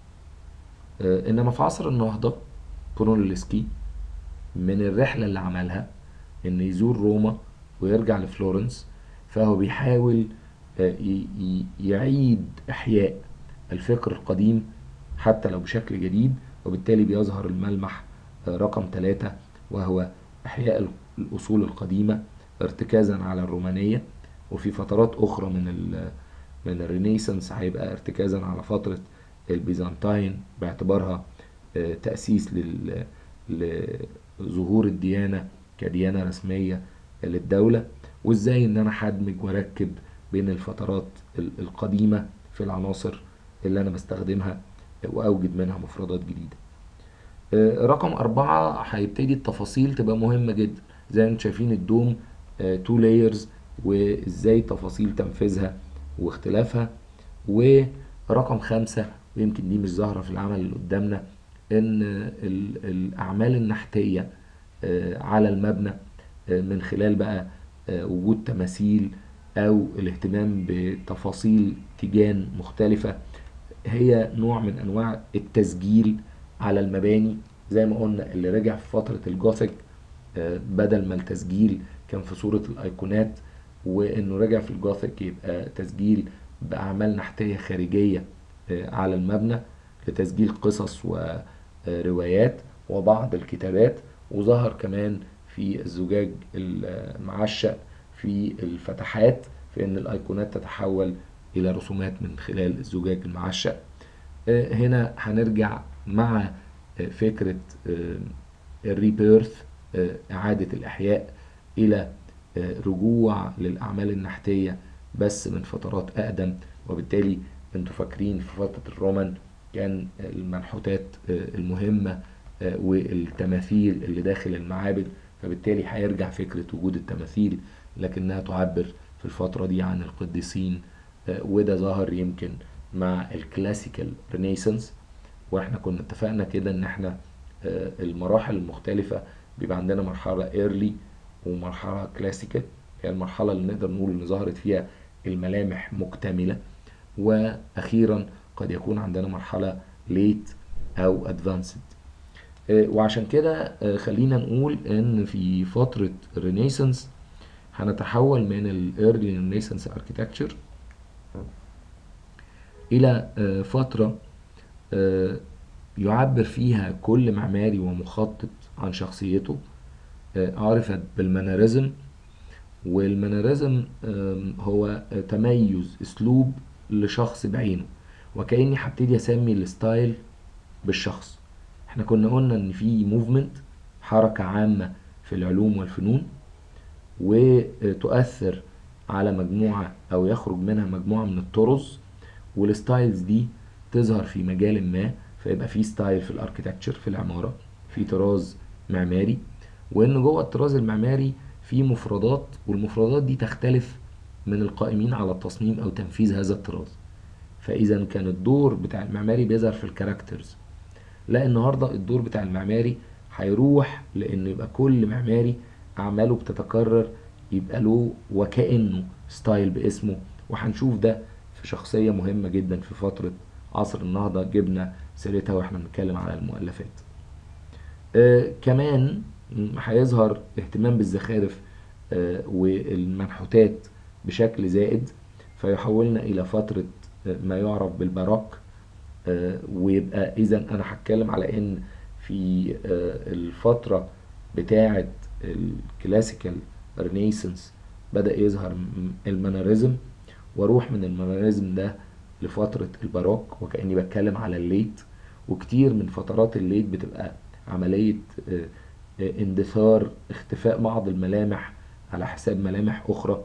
Speaker 1: آه، انما في عصر النهضة برونيلسكي من الرحلة اللي عملها ان يزور روما ويرجع لفلورنس فهو بيحاول آه، ي- ي- يعيد احياء الفكر القديم حتى لو بشكل جديد وبالتالي بيظهر الملمح آه، رقم ثلاثة وهو احياء ال- الاصول القديمة ارتكازا على الرومانية وفي فترات اخرى من ال من الرينيسانس هيبقى ارتكازا على فترة البيزنطين باعتبارها آه، تأسيس لل- لظهور الديانة كديانة رسمية للدولة وازاي ان انا هدمج واركب بين الفترات ال- القديمة في العناصر اللي انا بستخدمها واوجد منها مفردات جديدة آه، رقم أربعة هيبتدي التفاصيل تبقى مهمة جدا زي ما انتم شايفين الدوم تو لايرز وازاي تفاصيل تنفيذها واختلافها ورقم خمسة ويمكن دي مش ظاهرة في العمل اللي قدامنا ان ال- الأعمال النحتية آه، على المبنى آه، من خلال بقى آه، وجود تماثيل أو الاهتمام بتفاصيل تيجان مختلفة هي نوع من أنواع التسجيل على المباني زي ما قلنا اللي رجع في فترة الجوثيك آه، بدل ما التسجيل كان في صورة الأيقونات وإنه رجع في الجوثيك يبقى تسجيل بأعمال نحتية خارجية آه، على المبنى لتسجيل قصص وروايات وبعض الكتابات وظهر كمان في الزجاج المعشق في الفتحات في ان الايقونات تتحول الى رسومات من خلال الزجاج المعشق آه، هنا هنرجع مع آه، فكرة آه، الريبيرث آه، إعادة الإحياء إلى آه، رجوع للأعمال النحتية بس من فترات أقدم وبالتالي انتوا فاكرين في فترة الرومان كان المنحوتات آه، المهمة آه، والتماثيل اللي داخل المعابد فبالتالي هيرجع فكرة وجود التماثيل لكنها تعبر في الفترة دي عن القديسين آه، وده ظهر يمكن مع الكلاسيكال رينيسانس واحنا كنا اتفقنا كده ان احنا آه، المراحل المختلفة بيبقى عندنا مرحلة ايرلي ومرحلة كلاسيكال هي المرحلة اللي نقدر نقول ان ظهرت فيها الملامح مكتملة واخيرا قد يكون عندنا مرحلة ليت او ادفانسد وعشان كده آه، خلينا نقول ان في فترة الرينيسانس هنتحول من الايرلي رينيسانس اركيتكتشر الى آه، فترة آه، يعبر فيها كل معماري ومخطط عن شخصيته آه، عرفت بالمانيريزم والمانيريزم آم، هو آه، تميز اسلوب لشخص بعينه وكأني هبتدي اسمي الستايل بالشخص احنا كنا قلنا ان في موفمنت حركة عامة في العلوم والفنون وتؤثر على مجموعة او يخرج منها مجموعة من الطرز والستايلز دي تظهر في مجال ما فيبقى في ستايل في الاركيتكتشر في العمارة في طراز معماري وان جوه الطراز المعماري في مفردات والمفردات دي تختلف من القائمين على التصميم او تنفيذ هذا الطراز فاذا كان الدور بتاع المعماري بيظهر في الكاركترز لا النهارده الدور بتاع المعماري هيروح لان يبقى كل معماري اعماله بتتكرر يبقى له وكانه ستايل باسمه وهنشوف ده في شخصيه مهمه جدا في فتره عصر النهضه جبنا سيرتها واحنا بنتكلم على المؤلفات آه كمان هيظهر اهتمام بالزخارف آه والمنحوتات بشكل زائد فيحولنا الى فتره آه ما يعرف بالباروك آه ويبقى اذا انا هتكلم على ان في آه الفتره بتاعه الكلاسيكال رينيسانس بدا يظهر المانيريزم واروح من المانيريزم ده لفتره الباروك وكاني بتكلم على الليت وكتير من فترات الليت بتبقى عمليه آه اندثار اختفاء بعض الملامح على حساب ملامح اخرى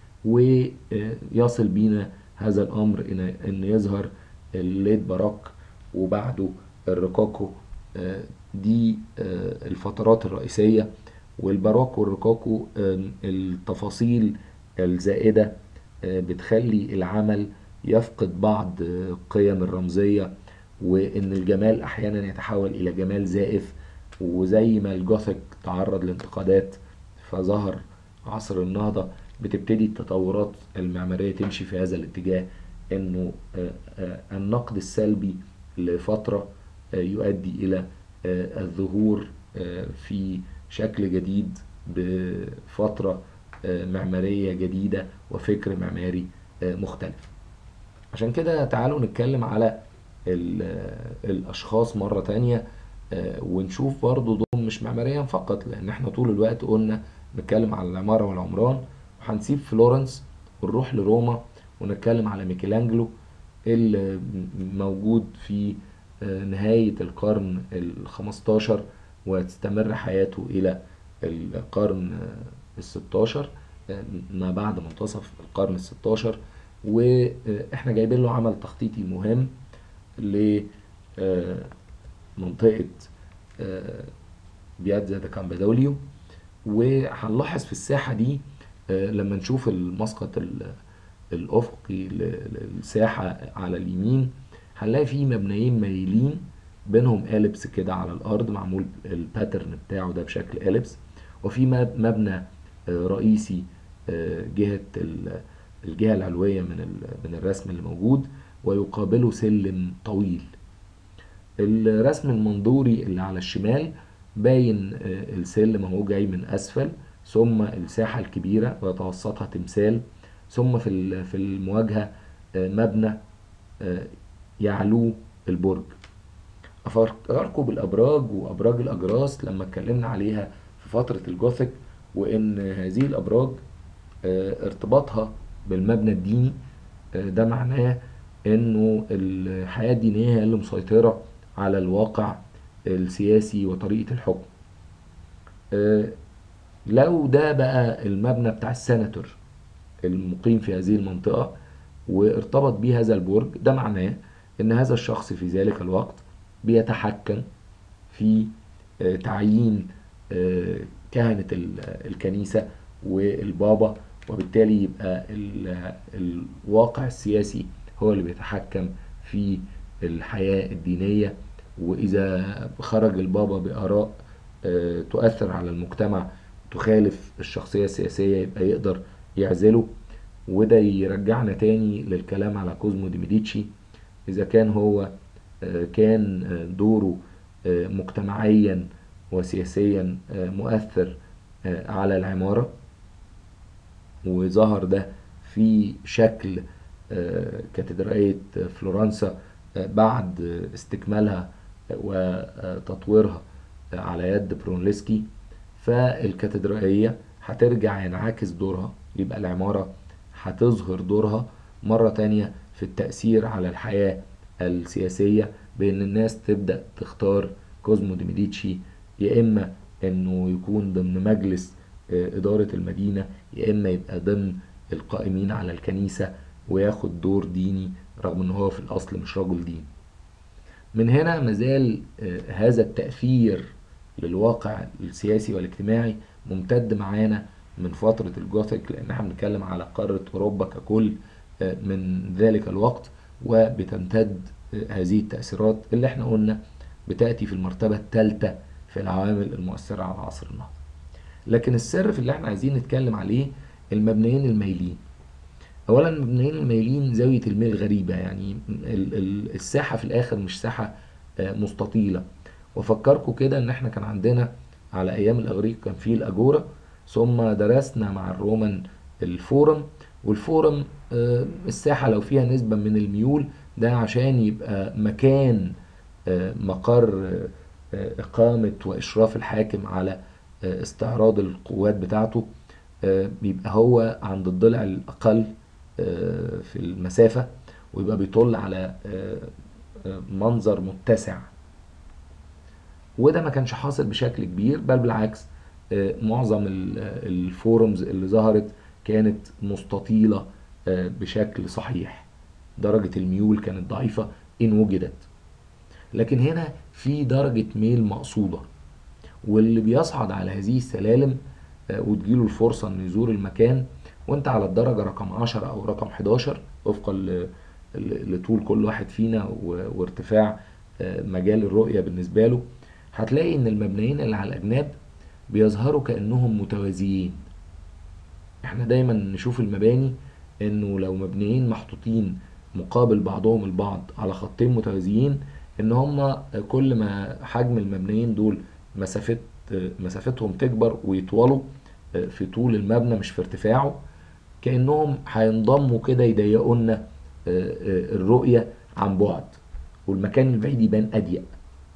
Speaker 1: ويصل بينا هذا الامر ان ان يظهر الليت باروك وبعده الركاكو دي الفترات الرئيسيه والباروك والركاكو التفاصيل الزائده بتخلي العمل يفقد بعض قيم الرمزيه وان الجمال احيانا يتحول الى جمال زائف وزي ما الجوثيك تعرض لانتقادات فظهر عصر النهضة بتبتدي التطورات المعمارية تمشي في هذا الاتجاه انه النقد السلبي لفترة يؤدي الى الظهور في شكل جديد بفترة معمارية جديدة وفكر معماري مختلف عشان كده تعالوا نتكلم على الاشخاص مرة تانية ونشوف برضو دول مش معماريا فقط لان احنا طول الوقت قلنا نتكلم على العمارة والعمران وهنسيب فلورنس ونروح لروما ونتكلم على ميكелانجلو اللي موجود في نهاية القرن الخمستاشر وتستمر حياته إلى القرن الستاشر ما بعد منتصف القرن الستاشر واحنا جايبين له عمل تخطيطي مهم لمنطقة بياتزا دا كامبادوليو وهنلاحظ في الساحة دي لما نشوف المسقط الأفقي للساحة على اليمين هنلاقي فيه مبنيين مايلين بينهم أليبس كده على الأرض معمول الباترن بتاعه ده بشكل أليبس وفي مبنى رئيسي جهة الجهة العلوية من من الرسم اللي موجود ويقابله سلم طويل الرسم المنظوري اللي على الشمال باين السلم اهو جاي من اسفل ثم الساحه الكبيره ويتوسطها تمثال ثم في في المواجهه مبنى يعلوه البرج افكركم بالابراج وابراج الاجراس لما اتكلمنا عليها في فتره الجوثيك وان هذه الابراج ارتباطها بالمبنى الديني ده معناه انه الحياه الدينيه هي اللي مسيطره على الواقع السياسي وطريقة الحكم أه لو ده بقى المبنى بتاع السناتور المقيم في هذه المنطقة وارتبط بيه هذا البرج ده معناه ان هذا الشخص في ذلك الوقت بيتحكم في أه تعيين أه كهنة الكنيسة والبابا وبالتالي يبقى الواقع السياسي هو اللي بيتحكم في الحياة الدينية وإذا خرج البابا بآراء تؤثر على المجتمع تخالف الشخصية السياسية يبقى يقدر يعزله وده يرجعنا تاني للكلام على كوزمو دي ميديتشي إذا كان هو كان دوره مجتمعيا وسياسيا مؤثر على العمارة وظهر ده في شكل كاتدرائية فلورنسا بعد استكمالها وتطويرها على يد برونلسكي فالكاتدرائية هترجع ينعكس دورها يبقى العمارة هتظهر دورها مرة تانية في التأثير على الحياة السياسية بأن الناس تبدأ تختار كوزمو دي ميديتشي يا إما إنه يكون ضمن مجلس إدارة المدينة يا إما يبقى ضمن القائمين على الكنيسة وياخد دور ديني رغم إن هو في الأصل مش رجل دين من هنا مازال آه، هذا التأثير للواقع السياسي والاجتماعي ممتد معانا من فترة الجوثيك لأن احنا بنتكلم على قارة أوروبا ككل آه، من ذلك الوقت وبتمتد آه، هذه التأثيرات اللي احنا قلنا بتأتي في المرتبة الثالثة في العوامل المؤثرة على عصر النهضة لكن السر في اللي احنا عايزين نتكلم عليه المبنيين المايلين اولا المبنيين المايلين زاوية الميل غريبة يعني ال- ال- الساحة في الاخر مش ساحة آه، مستطيلة وفكركم كده ان احنا كان عندنا على ايام الاغريق كان في الاجورا ثم درسنا مع الرومان الفورم والفورم آه، الساحة لو فيها نسبة من الميول ده عشان يبقى مكان آه، مقر آه، آه، إقامة وإشراف الحاكم على آه، استعراض القوات بتاعته آه، بيبقى هو عند الضلع الأقل آه، في المسافة ويبقى بيطل على آه، آه، منظر متسع وده ما كانش حاصل بشكل كبير بل بالعكس آه، معظم ال- آه، الفورمز اللي ظهرت كانت مستطيلة آه، بشكل صحيح درجة الميول كانت ضعيفة إن وجدت لكن هنا في درجة ميل مقصودة واللي بيصعد على هذه السلالم آه، وتجيله الفرصة انه يزور المكان وانت على الدرجة رقم 10 او رقم 11 وفقا ل- ل- لطول كل واحد فينا و- وارتفاع آه، مجال الرؤية بالنسبة له هتلاقي ان المبنيين اللي على الاجناب بيظهروا كأنهم متوازيين احنا دايما نشوف المباني انه لو مبنيين محطوطين مقابل بعضهم البعض على خطين متوازيين ان هما كل ما حجم المبنيين دول مسافت مسافتهم تكبر ويطولوا في طول المبنى مش في ارتفاعه كأنهم هينضموا كده يضيقوا لنا الرؤية عن بعد والمكان البعيد يبان أضيق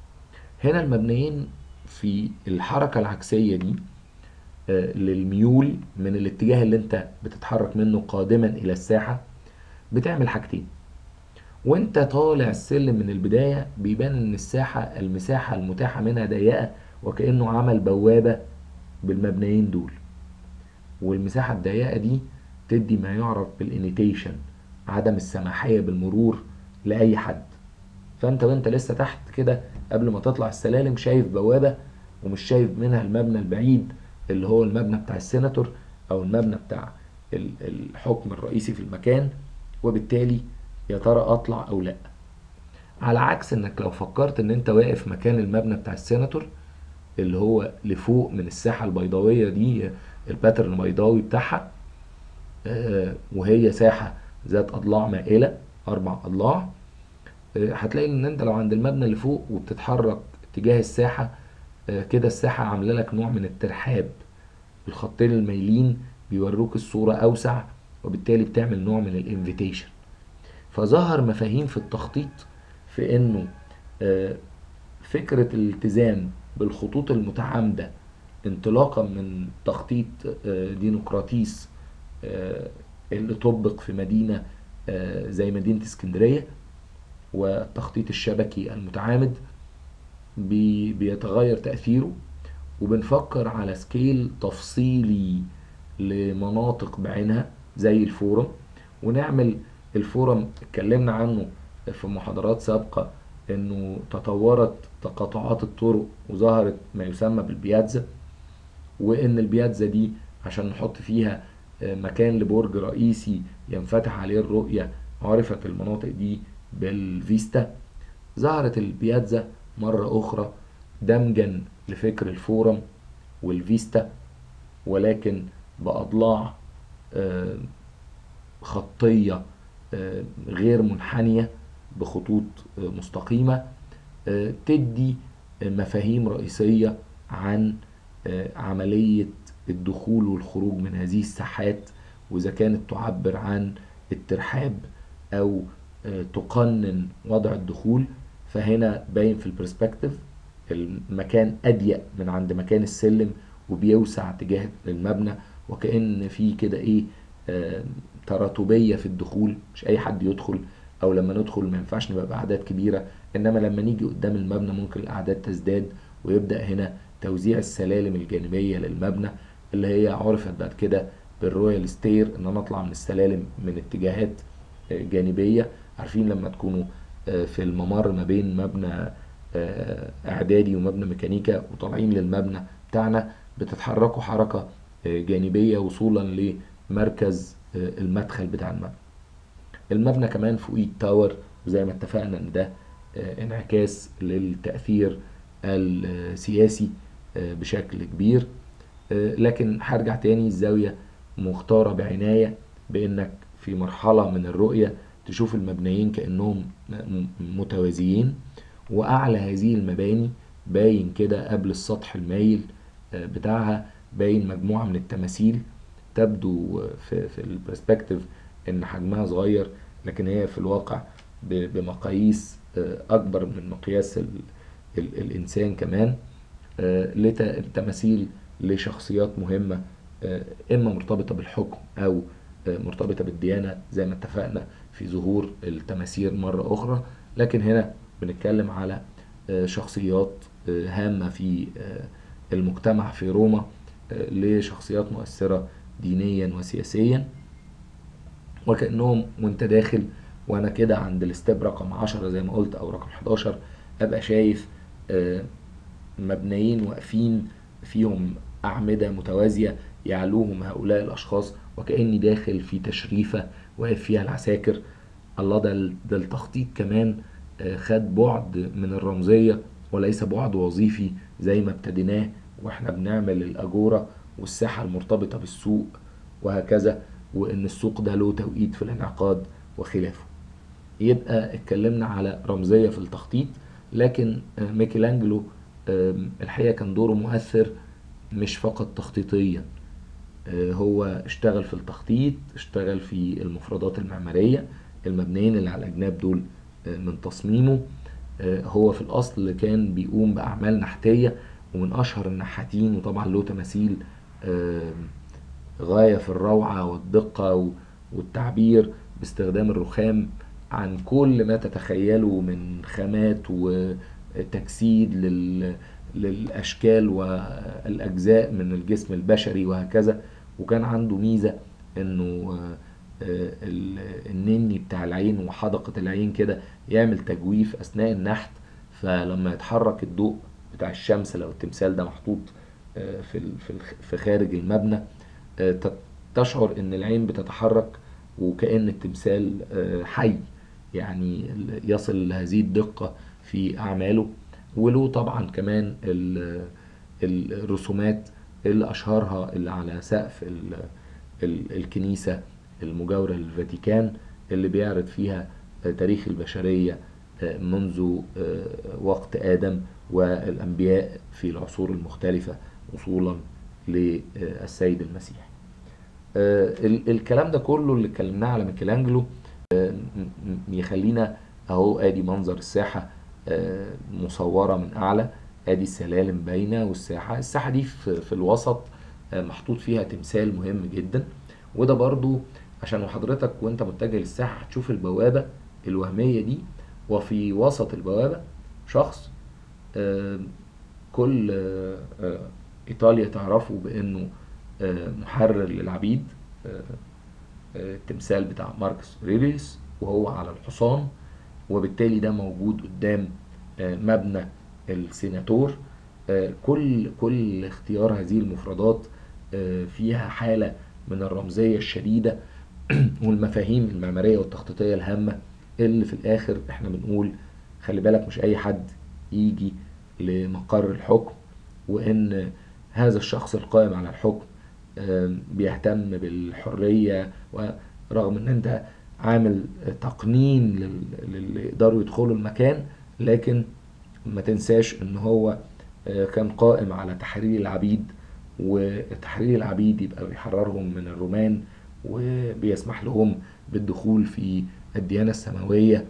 Speaker 1: هنا المبنيين في الحركة العكسية دي آه، للميول من الاتجاه اللي انت بتتحرك منه قادما الى الساحة بتعمل حاجتين وانت طالع السلم من البداية بيبان ان الساحة المساحة المتاحة منها ضيقة وكأنه عمل بوابة بالمبنيين دول والمساحة الضيقة دي تدي ما يعرف بالانيتيشن عدم السماحية بالمرور لأي حد فانت وانت لسه تحت كده قبل ما تطلع السلالم شايف بوابة ومش شايف منها المبنى البعيد اللي هو المبنى بتاع السيناتور او المبنى بتاع ال- الحكم الرئيسي في المكان وبالتالي يا ترى اطلع او لا على عكس انك لو فكرت ان انت واقف مكان المبنى بتاع السيناتور اللي هو لفوق من الساحة البيضاوية دي الباترن البيضاوي بتاعها آه، وهي ساحة ذات أضلاع مائلة أربع أضلاع آه، هتلاقي إن أنت لو عند المبنى اللي فوق وبتتحرك اتجاه الساحة آه، كده الساحة عاملة لك نوع من الترحاب الخطين المايلين بيوروك الصورة أوسع وبالتالي بتعمل نوع من الانفيتيشن فظهر مفاهيم في التخطيط في إنه آه، فكرة الالتزام بالخطوط المتعامدة انطلاقا من تخطيط آه، ديمقراطيس آه، اللي طبق في مدينة آه، زي مدينة اسكندرية والتخطيط الشبكي المتعامد بي- بيتغير تأثيره وبنفكر على سكيل تفصيلي لمناطق بعينها زي الفورم ونعمل الفورم اتكلمنا عنه في محاضرات سابقة انه تطورت تقاطعات الطرق وظهرت ما يسمى بالبياتزا وان البياتزا دي عشان نحط فيها آه، مكان لبرج رئيسي ينفتح عليه الرؤية عرفت المناطق دي بالفيستا ظهرت البياتزا مرة أخرى دمجا لفكر الفورم والفيستا ولكن بأضلاع آه، خطية آه، غير منحنية بخطوط آه، مستقيمة آه، تدي مفاهيم رئيسية عن آه، عملية الدخول والخروج من هذه الساحات وإذا كانت تعبر عن الترحاب أو آه، تقنن وضع الدخول فهنا باين في البرسبكتيف المكان أضيق من عند مكان السلم وبيوسع تجاه المبنى وكأن في كده إيه آه، تراتبية في الدخول مش أي حد يدخل أو لما ندخل ما ينفعش نبقى بأعداد كبيرة إنما لما نيجي قدام المبنى ممكن الأعداد تزداد ويبدأ هنا توزيع السلالم الجانبية للمبنى اللي هي عرفت بعد كده بالرويال ستير إن أنا أطلع من السلالم من اتجاهات آه، جانبية عارفين لما تكونوا آه، في الممر ما بين مبنى آه، اعدادي ومبنى ميكانيكا وطالعين للمبنى بتاعنا بتتحركوا حركة آه، جانبية وصولا لمركز آه، المدخل بتاع المبنى المبنى كمان فوقيه تاور وزي ما اتفقنا ان ده آه، انعكاس للتأثير السياسي آه، بشكل كبير آه، لكن هرجع تاني الزاوية مختارة بعناية بانك في مرحلة من الرؤية تشوف المبنيين كأنهم م- م- متوازيين وأعلى هذه المباني باين كده قبل السطح المايل آه، بتاعها باين مجموعة من التماثيل تبدو في في البرسبكتيف ان حجمها صغير لكن هي في الواقع ب- بمقاييس آه، اكبر من مقياس ال ال الانسان كمان آه، لت- التماثيل لشخصيات مهمة آه، اما مرتبطة بالحكم او آه، مرتبطة بالديانة زي ما اتفقنا في ظهور التماثيل مرة اخرى لكن هنا بنتكلم على آه، شخصيات آه، هامة في آه، المجتمع في روما آه، لشخصيات مؤثرة دينيا وسياسيا وكأنهم وانت داخل وانا كده عند الاستيب رقم 10 زي ما قلت او رقم 11 ابقى شايف آه، مبنيين واقفين فيهم أعمدة متوازية يعلوهم هؤلاء الأشخاص وكأني داخل في تشريفة واقف فيها العساكر الله ده ال- ده التخطيط كمان آه، خد بعد من الرمزية وليس بعد وظيفي زي ما ابتديناه واحنا بنعمل الأجورة والساحة المرتبطة بالسوق وهكذا وإن السوق ده له توقيت في الانعقاد وخلافه يبقى اتكلمنا على رمزية في التخطيط لكن آه، ميكелانجلو آم، الحقيقة كان دوره مؤثر مش فقط تخطيطيا آه، هو اشتغل في التخطيط اشتغل في المفردات المعمارية المبنيين اللي على الأجناب دول آه، من تصميمه آه، هو في الأصل كان بيقوم بأعمال نحتية ومن أشهر النحاتين وطبعا له تماثيل آم، غاية في الروعة والدقة و- والتعبير باستخدام الرخام عن كل ما تتخيله من خامات وتجسيد لل... للأشكال والأجزاء من الجسم البشري وهكذا وكان عنده ميزة إنه آه، آه، ال- النني بتاع العين وحدقة العين كده يعمل تجويف أثناء النحت فلما يتحرك الضوء بتاع الشمس لو التمثال ده محطوط آه، في ال- في الخ- في خارج المبنى آه، ت- تشعر ان العين بتتحرك وكأن التمثال آه، حي يعني ال- يصل لهذه الدقة في أعماله وله طبعا كمان ال- ال- الرسومات اللي أشهرها اللي على سقف ال- ال- الكنيسة المجاورة للفاتيكان اللي بيعرض فيها آه، تاريخ البشرية آه، منذ آه، وقت آدم والأنبياء في العصور المختلفة وصولا للسيد المسيح آه، ال- الكلام ده كله اللي اتكلمناه على ميكелانجلو آه، م- م- يخلينا اهو ادي منظر الساحة آه، مصورة من اعلى ادي السلالم باينة والساحة الساحة دي في, في الوسط آه، محطوط فيها تمثال مهم جدا وده برضو عشان حضرتك وانت متجه للساحة هتشوف البوابة الوهمية دي وفي وسط البوابة شخص آه، كل آه، آه، ايطاليا تعرفه بانه آه، محرر للعبيد آه، آه، التمثال بتاع ماركس ريليس وهو على الحصان وبالتالي ده موجود قدام آه، مبنى السيناتور آه، كل كل اختيار هذه المفردات آه، فيها حالة من الرمزية الشديدة والمفاهيم المعمارية والتخطيطية الهامة اللي في الآخر احنا بنقول خلي بالك مش أي حد يجي لمقر الحكم وإن هذا الشخص القائم على الحكم آم، بيهتم بالحرية ورغم إن أنت عامل تقنين لل- للي يقدروا يدخلوا المكان لكن ما تنساش إن هو آه، كان قائم على تحرير العبيد وتحرير العبيد يبقى بيحررهم من الرومان وبيسمح لهم بالدخول في الديانة السماوية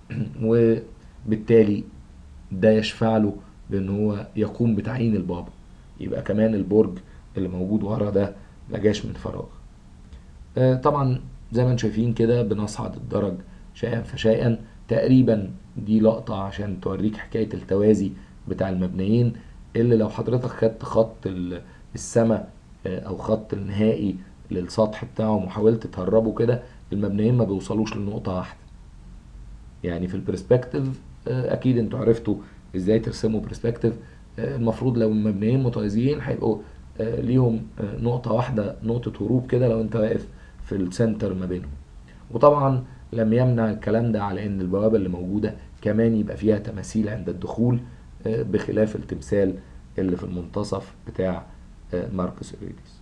Speaker 1: وبالتالي ده يشفع له بان هو يقوم بتعيين البابا يبقى كمان البرج اللي موجود ورا ده ما جاش من فراغ آه، طبعا زي ما انتم شايفين كده بنصعد الدرج شيئا فشيئا تقريبا دي لقطة عشان توريك حكاية التوازي بتاع المبنيين اللي لو حضرتك خدت خط ال- السما آه، او خط النهائي للسطح بتاعهم وحاولت تهربه كده المبنيين ما بيوصلوش لنقطة واحدة يعني في البرسبكتيف اكيد انتوا عرفتوا ازاي ترسموا برسبكتيف المفروض لو المبنيين متوازيين هيبقوا آه، ليهم آه، نقطة واحدة نقطة هروب كده لو انت واقف في السنتر ما بينهم وطبعا لم يمنع الكلام ده على ان البوابة اللي موجودة كمان يبقى فيها تماثيل عند الدخول آه، بخلاف التمثال اللي في المنتصف بتاع آه، ماركوس اوريليس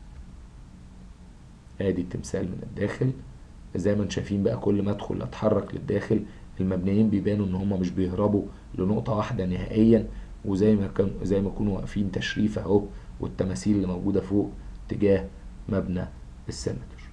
Speaker 1: ادي التمثال من الداخل زي ما انتم شايفين بقى كل ما ادخل اتحرك للداخل المبنيين بيبانوا ان هم مش بيهربوا لنقطة واحدة نهائيا وزي ما كان زي ما يكونوا واقفين تشريف اهو والتماثيل اللي موجودة فوق تجاه مبنى السناتور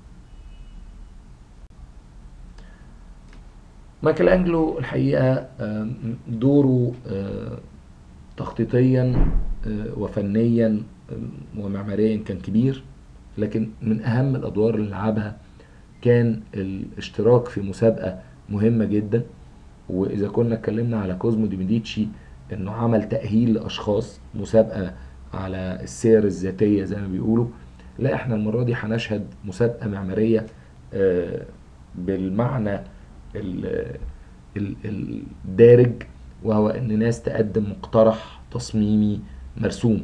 Speaker 1: مايكل انجلو الحقيقة آم، دوره آه، تخطيطيا آه، وفنيا آم، ومعماريا كان كبير لكن من اهم الادوار اللي لعبها كان الاشتراك في مسابقة مهمة جدا واذا كنا اتكلمنا على كوزمو دي ميديتشي انه عمل تأهيل لاشخاص مسابقة على السير الذاتية زي ما بيقولوا لا احنا المرة دي هنشهد مسابقة معمارية آه، بالمعنى ال- ال- الدارج وهو ان ناس تقدم مقترح تصميمي مرسوم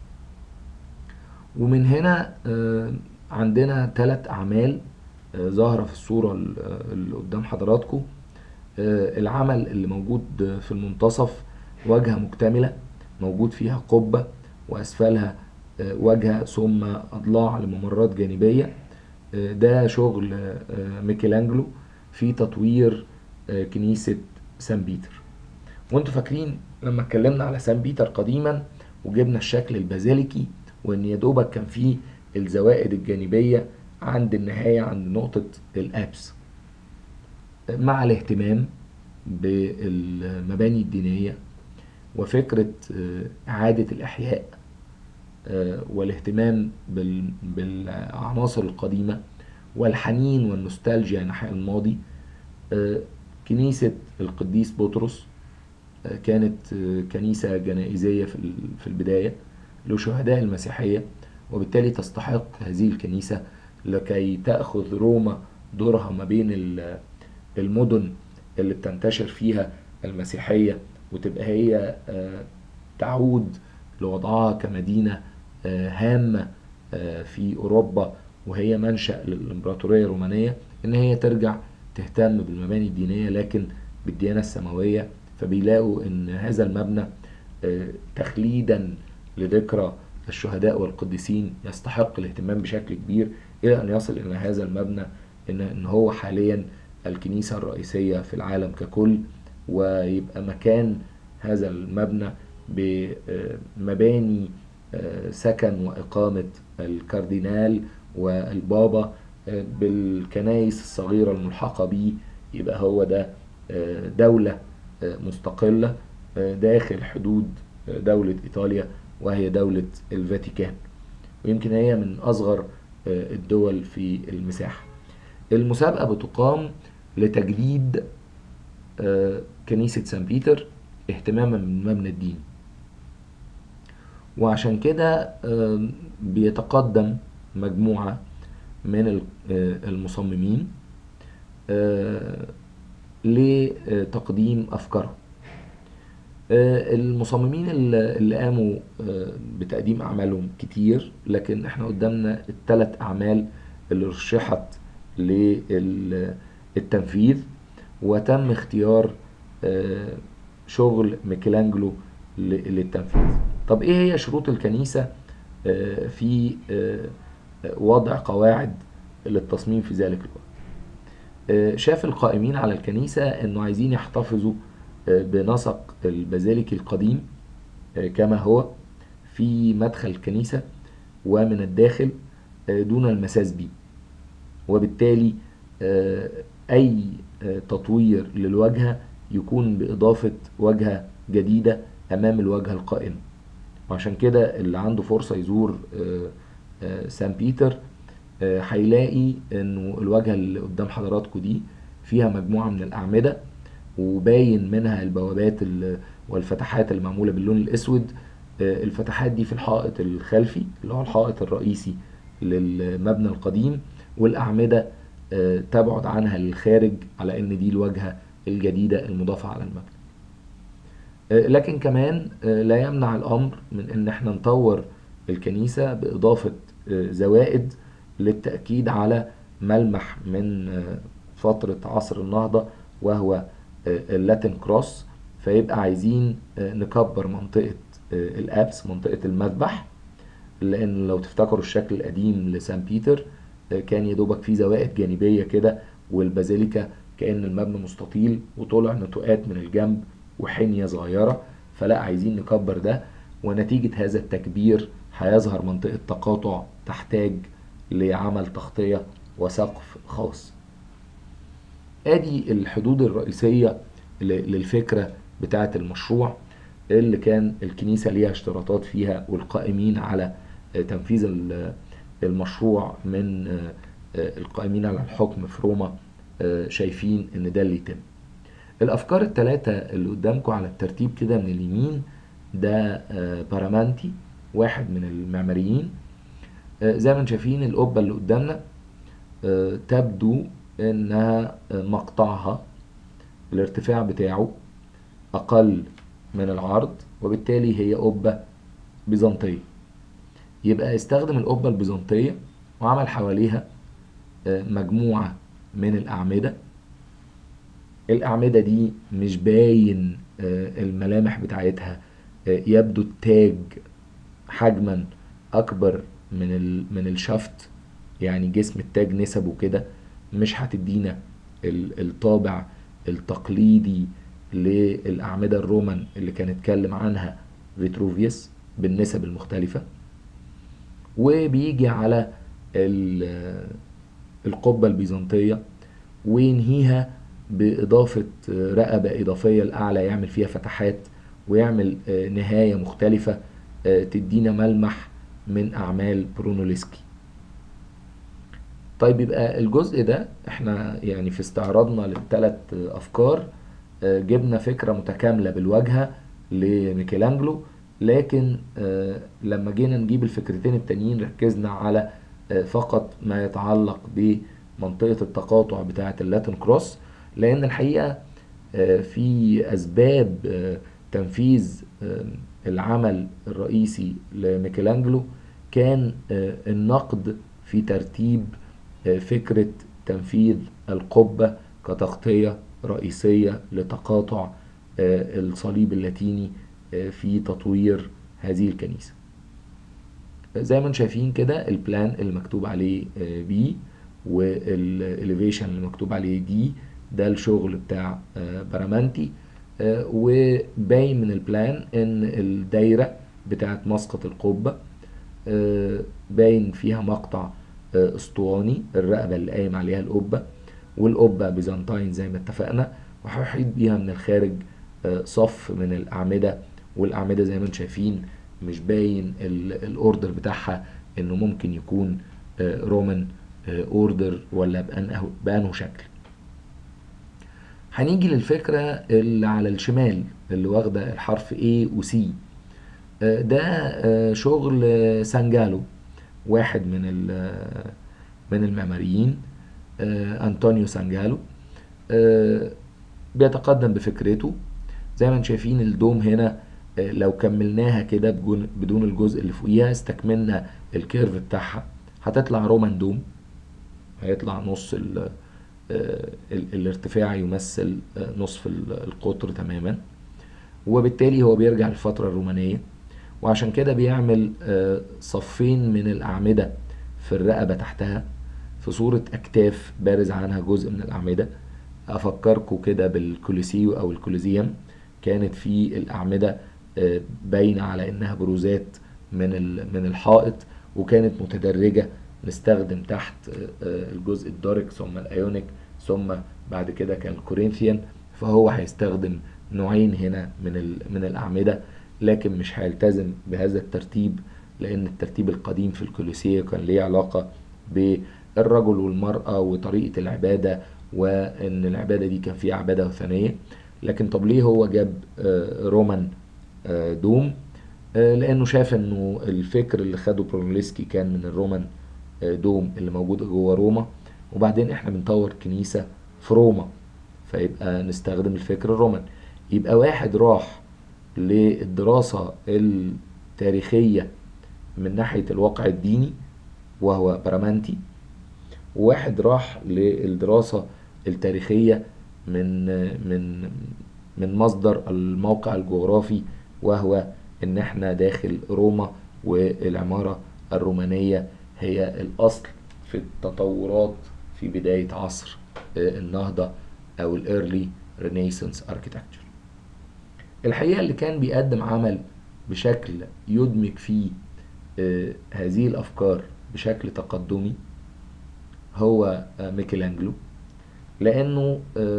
Speaker 1: ومن هنا آه، عندنا ثلاث اعمال آه، ظاهرة في الصورة ال- اللي قدام حضراتكم آه، العمل اللي موجود في المنتصف واجهة مكتملة موجود فيها قبة وأسفلها آه، واجهة ثم أضلاع لممرات جانبية آه، ده شغل آه، ميكелانجلو في تطوير آه، كنيسة سان بيتر وانتوا فاكرين لما اتكلمنا على سان بيتر قديما وجبنا الشكل البازيليكي وان يا دوبك كان فيه الزوائد الجانبية عند النهاية عند نقطة الابس مع الاهتمام بالمباني الدينية وفكرة آه، إعادة الإحياء آه، والاهتمام بال- بالعناصر القديمة والحنين والنوستالجيا نحو الماضي آه، كنيسة القديس بطرس آه، كانت آه، كنيسة جنائزية في ال- في البداية لشهداء المسيحية وبالتالي تستحق هذه الكنيسة لكي تأخذ روما دورها ما بين ال- المدن اللي بتنتشر فيها المسيحية وتبقى هي آه، تعود لوضعها كمدينة آه، هامة آه، في أوروبا وهي منشأ للإمبراطورية الرومانية إن هي ترجع تهتم بالمباني الدينية لكن بالديانة السماوية فبيلاقوا إن هذا المبنى آه، تخليدا لذكرى الشهداء والقديسين يستحق الاهتمام بشكل كبير إلى أن يصل إلى هذا المبنى إن إن هو حاليا الكنيسة الرئيسية في العالم ككل ويبقى مكان هذا المبنى بمباني آه، سكن وإقامة الكاردينال والبابا آه، بالكنائس الصغيرة الملحقة به يبقى هو ده آه، دولة آه، مستقلة آه، داخل حدود آه، دولة إيطاليا وهي دولة الفاتيكان ويمكن هي من أصغر آه، الدول في المساحة المسابقة بتقام لتجديد آه، كنيسة سان بيتر اهتماما بالمبنى الديني وعشان كده آم، بيتقدم مجموعة من ال- آه، المصممين آه، لتقديم أفكارهم آه، المصممين اللي اللي قاموا آه، بتقديم أعمالهم كتير لكن احنا قدامنا الثلاث أعمال اللي رشحت للتنفيذ وتم اختيار آه، شغل ميكелانجلو ل- للتنفيذ طب ايه هي شروط الكنيسة آه، في آه، وضع قواعد للتصميم في ذلك الوقت آه، شاف القائمين على الكنيسة انه عايزين يحتفظوا آه، بنسق البازيليكي القديم آه، كما هو في مدخل الكنيسة ومن الداخل آه، دون المساس به وبالتالي آه، أي آه، تطوير للواجهة يكون بإضافة واجهة جديدة أمام الواجهة القائمة وعشان كده اللي عنده فرصة يزور آه، آه، سان بيتر آه، هيلاقي انه الواجهة اللي قدام حضراتكم دي فيها مجموعة من الأعمدة وباين منها البوابات ال- والفتحات اللي معمولة باللون الأسود آه، الفتحات دي في الحائط الخلفي اللي هو الحائط الرئيسي للمبنى القديم والأعمدة آه، تبعد عنها للخارج على إن دي الواجهة الجديدة المضافة على المبنى آه، لكن كمان آه، لا يمنع الأمر من إن احنا نطور الكنيسة بإضافة آه، زوائد للتأكيد على ملمح من آه، فترة عصر النهضة وهو آه، اللاتين كروس فيبقى عايزين آه، نكبر منطقة آه، الأبس منطقة المذبح لأن لو تفتكروا الشكل القديم لسان بيتر آه، كان يدوبك فيه زوائد جانبية كده والبازيليكا كأن المبنى مستطيل وطلع نتوءات من الجنب وحنية صغيرة فلا عايزين نكبر ده ونتيجة هذا التكبير هيظهر منطقة تقاطع تحتاج لعمل تغطية وسقف خاص ادي الحدود الرئيسية ل- للفكرة بتاعة المشروع اللي كان الكنيسة ليها اشتراطات فيها والقائمين على آه، تنفيذ ال- المشروع من آه، آه، القائمين على الحكم في روما آه، شايفين ان ده اللي يتم الافكار الثلاثة اللي قدامكم على الترتيب كده من اليمين ده آه، بارامانتي واحد من المعماريين آه، زي ما انتم شايفين القبة اللي قدامنا آه، تبدو انها آه، مقطعها الارتفاع بتاعه اقل من العرض وبالتالي هي قبة بيزنطية يبقى استخدم القبة البيزنطية وعمل حواليها آه، مجموعة من الأعمدة الأعمدة دي مش باين آه، الملامح بتاعتها آه، يبدو التاج حجما أكبر من ال- من الشفت يعني جسم التاج نسبه كده مش هتدينا ال- الطابع التقليدي للأعمدة الرومان اللي كان اتكلم عنها فيتروفيوس بالنسب المختلفة وبيجي على ال- القبة البيزنطية وينهيها بإضافة رقبة إضافية الأعلى يعمل فيها فتحات ويعمل آه، نهاية مختلفة آه، تدينا ملمح من أعمال برونوليسكي طيب يبقى الجزء ده احنا يعني في استعراضنا للثلاث أفكار آه، جبنا فكرة متكاملة بالواجهة لميكелانجلو لكن آه، لما جينا نجيب الفكرتين التانيين ركزنا على آه، فقط ما يتعلق بمنطقة التقاطع بتاعة اللاتين كروس لأن الحقيقة آه، في أسباب آه، تنفيذ آه، العمل الرئيسي لميكелانجلو كان آه، النقد في ترتيب آه، فكرة تنفيذ القبة كتغطية رئيسية لتقاطع آه، الصليب اللاتيني آه، في تطوير هذه الكنيسة زي ما انتم شايفين كده البلان اللي مكتوب عليه بي والاليفيشن اللي مكتوب عليه دي ده الشغل بتاع آه، برامانتي آه، وباين من البلان ان الدايرة بتاعت مسقط القبة آه، باين فيها مقطع آه، اسطواني الرقبة اللي قايم عليها القبة والقبة بيزنطاين زي ما اتفقنا وهيحيط بيها من الخارج آه، صف من الأعمدة والأعمدة زي ما انتم شايفين مش باين ال- الاوردر بتاعها انه ممكن يكون آه، رومان آه، اوردر ولا بأنه بأنه شكل هنيجي للفكرة اللي على الشمال اللي واخدة الحرف A و C آه، ده آه، شغل آه، سانجالو واحد من ال- من المعماريين آه، أنطونيو سانجالو آه، بيتقدم بفكرته زي ما انتم شايفين الدوم هنا آه، لو كملناها كده بجون- بدون الجزء اللي فوقيها استكملنا الكيرف بتاعها هتطلع رومان دوم هيطلع نص ال آه، ال- الارتفاع يمثل آه، نصف ال- القطر تماما وبالتالي هو بيرجع للفترة الرومانية وعشان كده بيعمل آه، صفين من الأعمدة في الرقبة تحتها في صورة أكتاف بارز عنها جزء من الأعمدة أفكركم كده بالكوليسيو أو الكوليزيوم كانت في الأعمدة آه، باينة على إنها بروزات من ال- من الحائط وكانت متدرجة نستخدم تحت آه، آه، الجزء الدارك ثم الأيونيك ثم بعد كده كان الكورنثيان فهو هيستخدم نوعين هنا من ال- من الأعمدة لكن مش هيلتزم بهذا الترتيب لأن الترتيب القديم في الكولوسية كان ليه علاقة بالرجل والمرأة وطريقة العبادة وإن العبادة دي كان فيها عبادة وثنية لكن طب ليه هو جاب آه، رومان آه، دوم آه، لأنه شاف إنه الفكر اللي خده برونلسكي كان من الرومان آه، دوم اللي موجود جوه روما وبعدين إحنا بنطور كنيسة في روما فيبقى نستخدم الفكر الروماني يبقى واحد راح للدراسة التاريخية من ناحية الواقع الديني وهو برامانتي وواحد راح للدراسة التاريخية من من من مصدر الموقع الجغرافي وهو ان احنا داخل روما والعمارة الرومانية هي الاصل في التطورات في بداية عصر النهضة او الايرلي رينيسانس اركيتكتشر الحقيقة اللي كان بيقدم عمل بشكل يدمج فيه هذه الافكار بشكل تقدمي هو ميكелانجلو لانه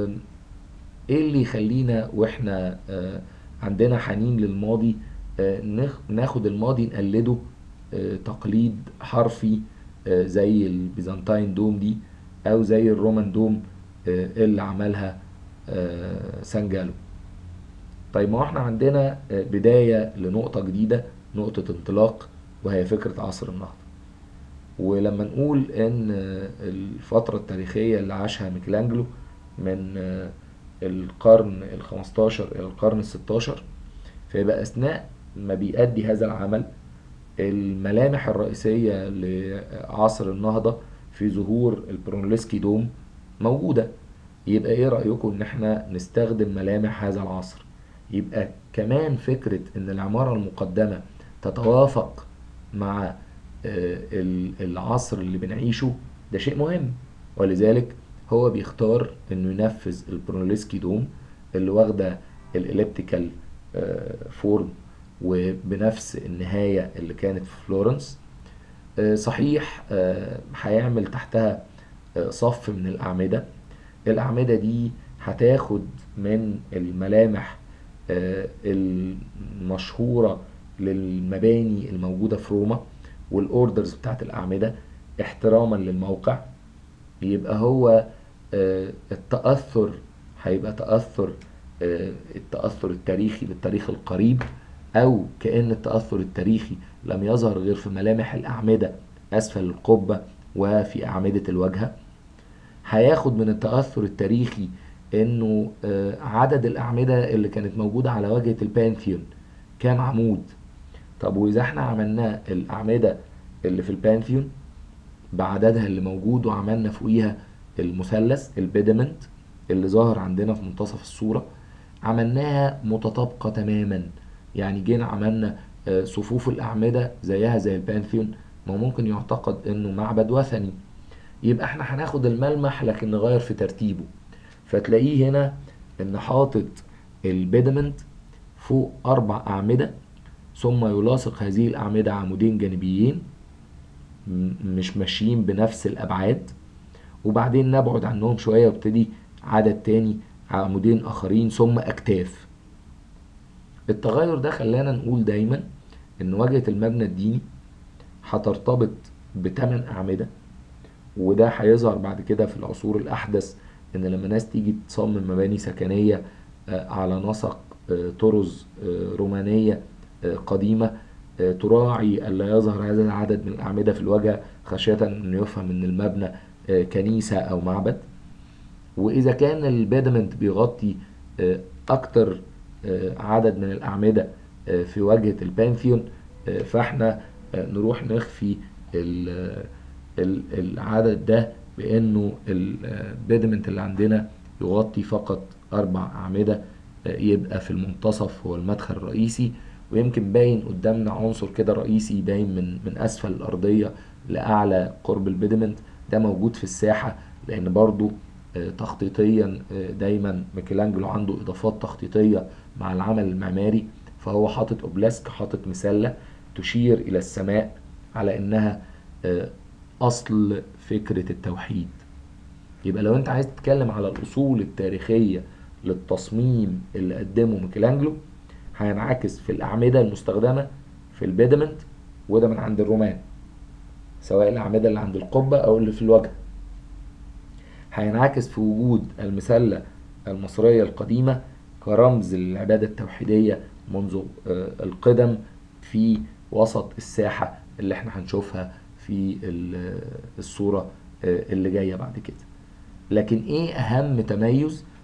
Speaker 1: ايه اللي يخلينا واحنا عندنا حنين للماضي ناخد الماضي نقلده تقليد حرفي زي البيزنطاين دوم دي او زي الرومان دوم اللي عملها سانجالو طيب ما احنا عندنا بداية لنقطة جديدة نقطة انطلاق وهي فكرة عصر النهضة ولما نقول ان الفترة التاريخية اللي عاشها ميكелانجلو من القرن الخمستاشر الى القرن الستاشر فيبقى اثناء ما بيأدي هذا العمل الملامح الرئيسية لعصر النهضة في ظهور البرونلسكي دوم موجودة يبقى ايه رأيكم ان احنا نستخدم ملامح هذا العصر يبقى كمان فكرة ان العمارة المقدمة تتوافق مع العصر اللي بنعيشه ده شيء مهم ولذلك هو بيختار انه ينفذ البرونلسكي دوم اللي واخده الاليبتيكال فورم وبنفس النهايه اللي كانت في فلورنس صحيح هيعمل تحتها صف من الاعمده الاعمده دي هتاخد من الملامح المشهوره للمباني الموجوده في روما والاوردرز بتاعت الاعمده احتراما للموقع يبقى هو التأثر هيبقى تأثر التأثر التاريخي بالتاريخ القريب أو كأن التأثر التاريخي لم يظهر غير في ملامح الأعمدة أسفل القبة وفي أعمدة الواجهة هياخد من التأثر التاريخي إنه عدد الأعمدة اللي كانت موجودة على واجهة البانثيون كام عمود طب وإذا احنا عملنا الأعمدة اللي في البانثيون بعددها اللي موجود وعملنا فوقيها المثلث البيدمنت اللي ظاهر عندنا في منتصف الصورة عملناها متطابقة تماما يعني جينا عملنا صفوف الأعمدة زيها زي البانثيون ما ممكن يعتقد انه معبد وثني يبقى احنا هناخد الملمح لكن نغير في ترتيبه فتلاقيه هنا ان حاطط البيدمنت فوق اربع اعمدة ثم يلاصق هذه الاعمدة عمودين جانبيين مش ماشيين بنفس الابعاد وبعدين نبعد عنهم شويه وابتدي عدد تاني عمودين اخرين ثم اكتاف التغير ده خلانا نقول دايما ان واجهه المبنى الديني هترتبط بثمان اعمده وده هيظهر بعد كده في العصور الاحدث ان لما ناس تيجي تصمم مباني سكنيه على نسق طرز رومانيه قديمه تراعي ألا يظهر هذا العدد من الأعمدة في الواجهة خشية أن يفهم أن المبنى كنيسة أو معبد وإذا كان البيدمنت بيغطي أكتر عدد من الأعمدة في واجهة البانثيون فإحنا نروح نخفي العدد ده بأنه البيدمنت اللي عندنا يغطي فقط أربع أعمدة يبقى في المنتصف هو المدخل الرئيسي ويمكن باين قدامنا عنصر كده رئيسي باين من من اسفل الارضيه لاعلى قرب البيدمنت ده موجود في الساحه لان برضو تخطيطيا دايما ميكелانجلو عنده اضافات تخطيطيه مع العمل المعماري فهو حاطط اوبلاسك حاطط مسله تشير الى السماء على انها اصل فكره التوحيد يبقى لو انت عايز تتكلم على الاصول التاريخيه للتصميم اللي قدمه ميكелانجلو هينعكس في الأعمدة المستخدمة في البيدمنت وده من عند الرومان سواء الأعمدة اللي عند القبة أو اللي في الوجه هينعكس في وجود المسلة المصرية القديمة كرمز للعبادة التوحيدية منذ القدم في وسط الساحة اللي احنا هنشوفها في الصورة اللي جاية بعد كده لكن ايه اهم تميز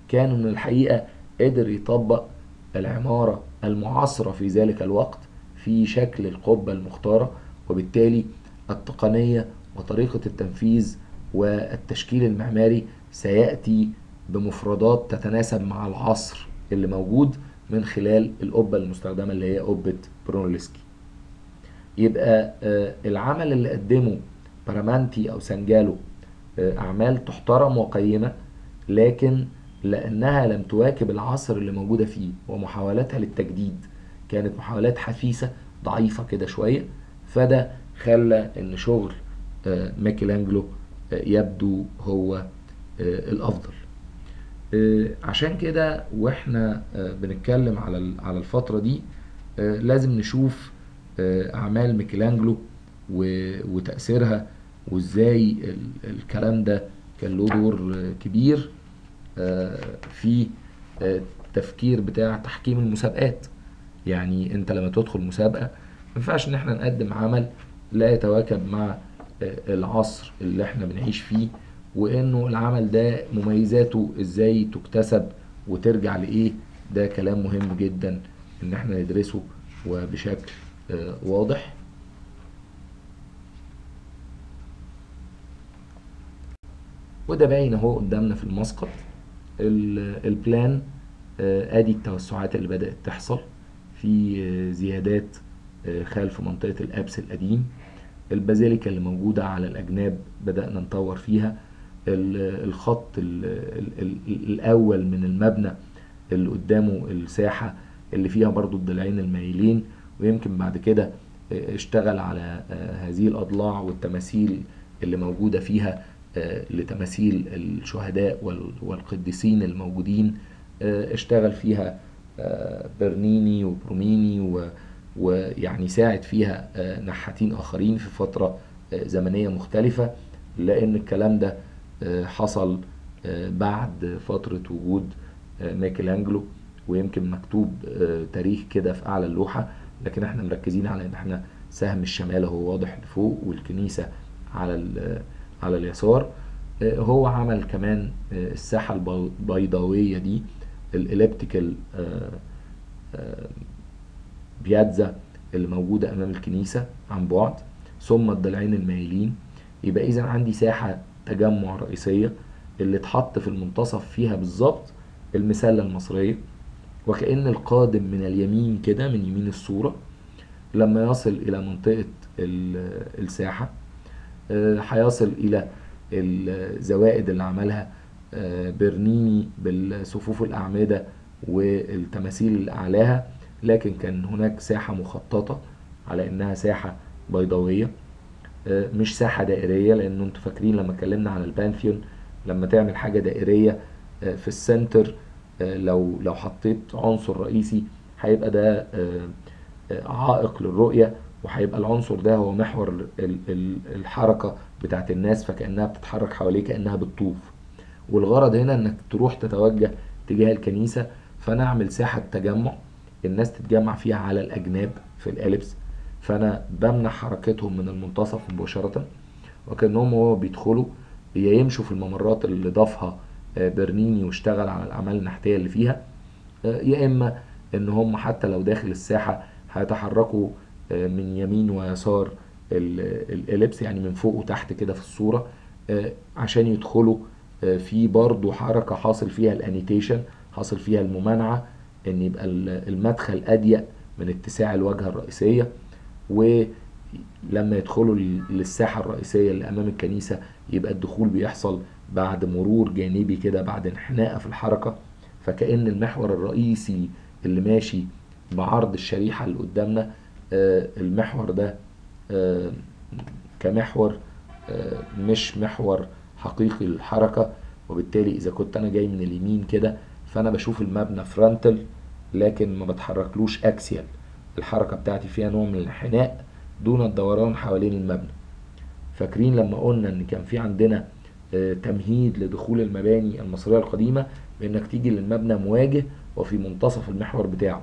Speaker 1: كان إن الحقيقة قدر يطبق العمارة المعاصرة في ذلك الوقت في شكل القبة المختارة وبالتالي التقنية وطريقة التنفيذ والتشكيل المعماري سيأتي بمفردات تتناسب مع العصر اللي موجود من خلال القبة المستخدمة اللي هي قبة برونلسكي يبقى آه، العمل اللي قدمه برامانتي أو سانجالو آه، أعمال تحترم وقيمة لكن لأنها لم تواكب العصر اللي موجودة فيه ومحاولاتها للتجديد كانت محاولات حثيثة ضعيفة كده شوية فده خلى إن شغل آه، ميكелانجلو آه، يبدو هو آه، الأفضل آه، عشان كده واحنا آه، بنتكلم على ال- على الفترة دي آه، لازم نشوف آه، أعمال ميكелانجلو و- وتأثيرها وإزاي ال- الكلام ده كان له دور آه، كبير آه، في آه، التفكير بتاع تحكيم المسابقات يعني انت لما تدخل مسابقة ما ينفعش ان احنا نقدم عمل لا يتواكب مع آه، العصر اللي احنا بنعيش فيه وانه العمل ده مميزاته ازاي تكتسب وترجع لايه ده كلام مهم جدا ان احنا ندرسه وبشكل آه، واضح وده باين اهو قدامنا في المسقط ال- البلان آه، ادي التوسعات اللي بدأت تحصل في آه، زيادات آه، خلف منطقة الابس القديم البازيليكا اللي موجودة على الأجناب بدأنا نطور فيها ال- الخط ال ال ال الأول من المبنى اللي قدامه الساحة اللي فيها برضو الضلعين المايلين ويمكن بعد كده آه، اشتغل على آه، هذه الأضلاع والتماثيل اللي موجودة فيها آه، لتماثيل الشهداء وال- والقديسين الموجودين آه، اشتغل فيها آه، برنيني وبروميني و ويعني ساعد فيها آه، نحاتين آخرين في فترة آه، زمنية مختلفة لأن الكلام ده آه، حصل آه، بعد فترة وجود آه، ميكелانجلو ويمكن مكتوب آه، تاريخ كده في أعلى اللوحة لكن احنا مركزين على إن احنا سهم الشمال هو واضح لفوق والكنيسة على ال- على اليسار آه، هو عمل كمان آه، الساحة البيضاوية دي الإليبتيكال بياتزا اللي موجودة أمام الكنيسة عن بعد ثم الضلعين المايلين يبقى إذا عندي ساحة تجمع رئيسية اللي اتحط في المنتصف فيها بالظبط المسلة المصرية وكأن القادم من اليمين كده من يمين الصورة لما يصل إلى منطقة ال- الساحة آه، هيصل إلى الزوائد اللي عملها آه، برنيني بالصفوف الأعمدة والتماثيل اللي أعلاها لكن كان هناك ساحة مخططة على إنها ساحة بيضاوية آه، مش ساحة دائرية لأنه انتوا فاكرين لما اتكلمنا على البانثيون لما تعمل حاجة دائرية آه، في السنتر آه، لو لو حطيت عنصر رئيسي هيبقى ده آه، آه، عائق للرؤية وهيبقى العنصر ده هو محور ال- ال- الحركة بتاعت الناس فكأنها بتتحرك حواليه كأنها بتطوف والغرض هنا انك تروح تتوجه تجاه الكنيسة فانا اعمل ساحة تجمع الناس تتجمع فيها على الاجناب في الاليبس فانا بمنع حركتهم من المنتصف مباشرة وكأنهم وهو بيدخلوا يا يمشوا في الممرات اللي ضافها آه، برنيني واشتغل على الاعمال النحتية اللي فيها آه، يا اما ان هم حتى لو داخل الساحة هيتحركوا آه، من يمين ويسار ال- الاليبس يعني من فوق وتحت كده في الصورة آه، عشان يدخلوا آه، في برضو حركة حاصل فيها الانيتيشن حاصل فيها الممانعة ان يبقى ال- المدخل اضيق من اتساع الواجهة الرئيسية ولما يدخلوا لل- للساحة الرئيسية اللي امام الكنيسة يبقى الدخول بيحصل بعد مرور جانبي كده بعد انحناء في الحركة فكأن المحور الرئيسي اللي ماشي بعرض الشريحة اللي قدامنا آه، المحور ده آه، كمحور آه، مش محور حقيقي للحركة وبالتالي إذا كنت أنا جاي من اليمين كده فأنا بشوف المبنى فرونتال لكن ما بتحركلوش أكسيال الحركة بتاعتي فيها نوع من الانحناء دون الدوران حوالين المبنى فاكرين لما قلنا ان كان في عندنا آه، تمهيد لدخول المباني المصرية القديمة بانك تيجي للمبنى مواجه وفي منتصف المحور بتاعه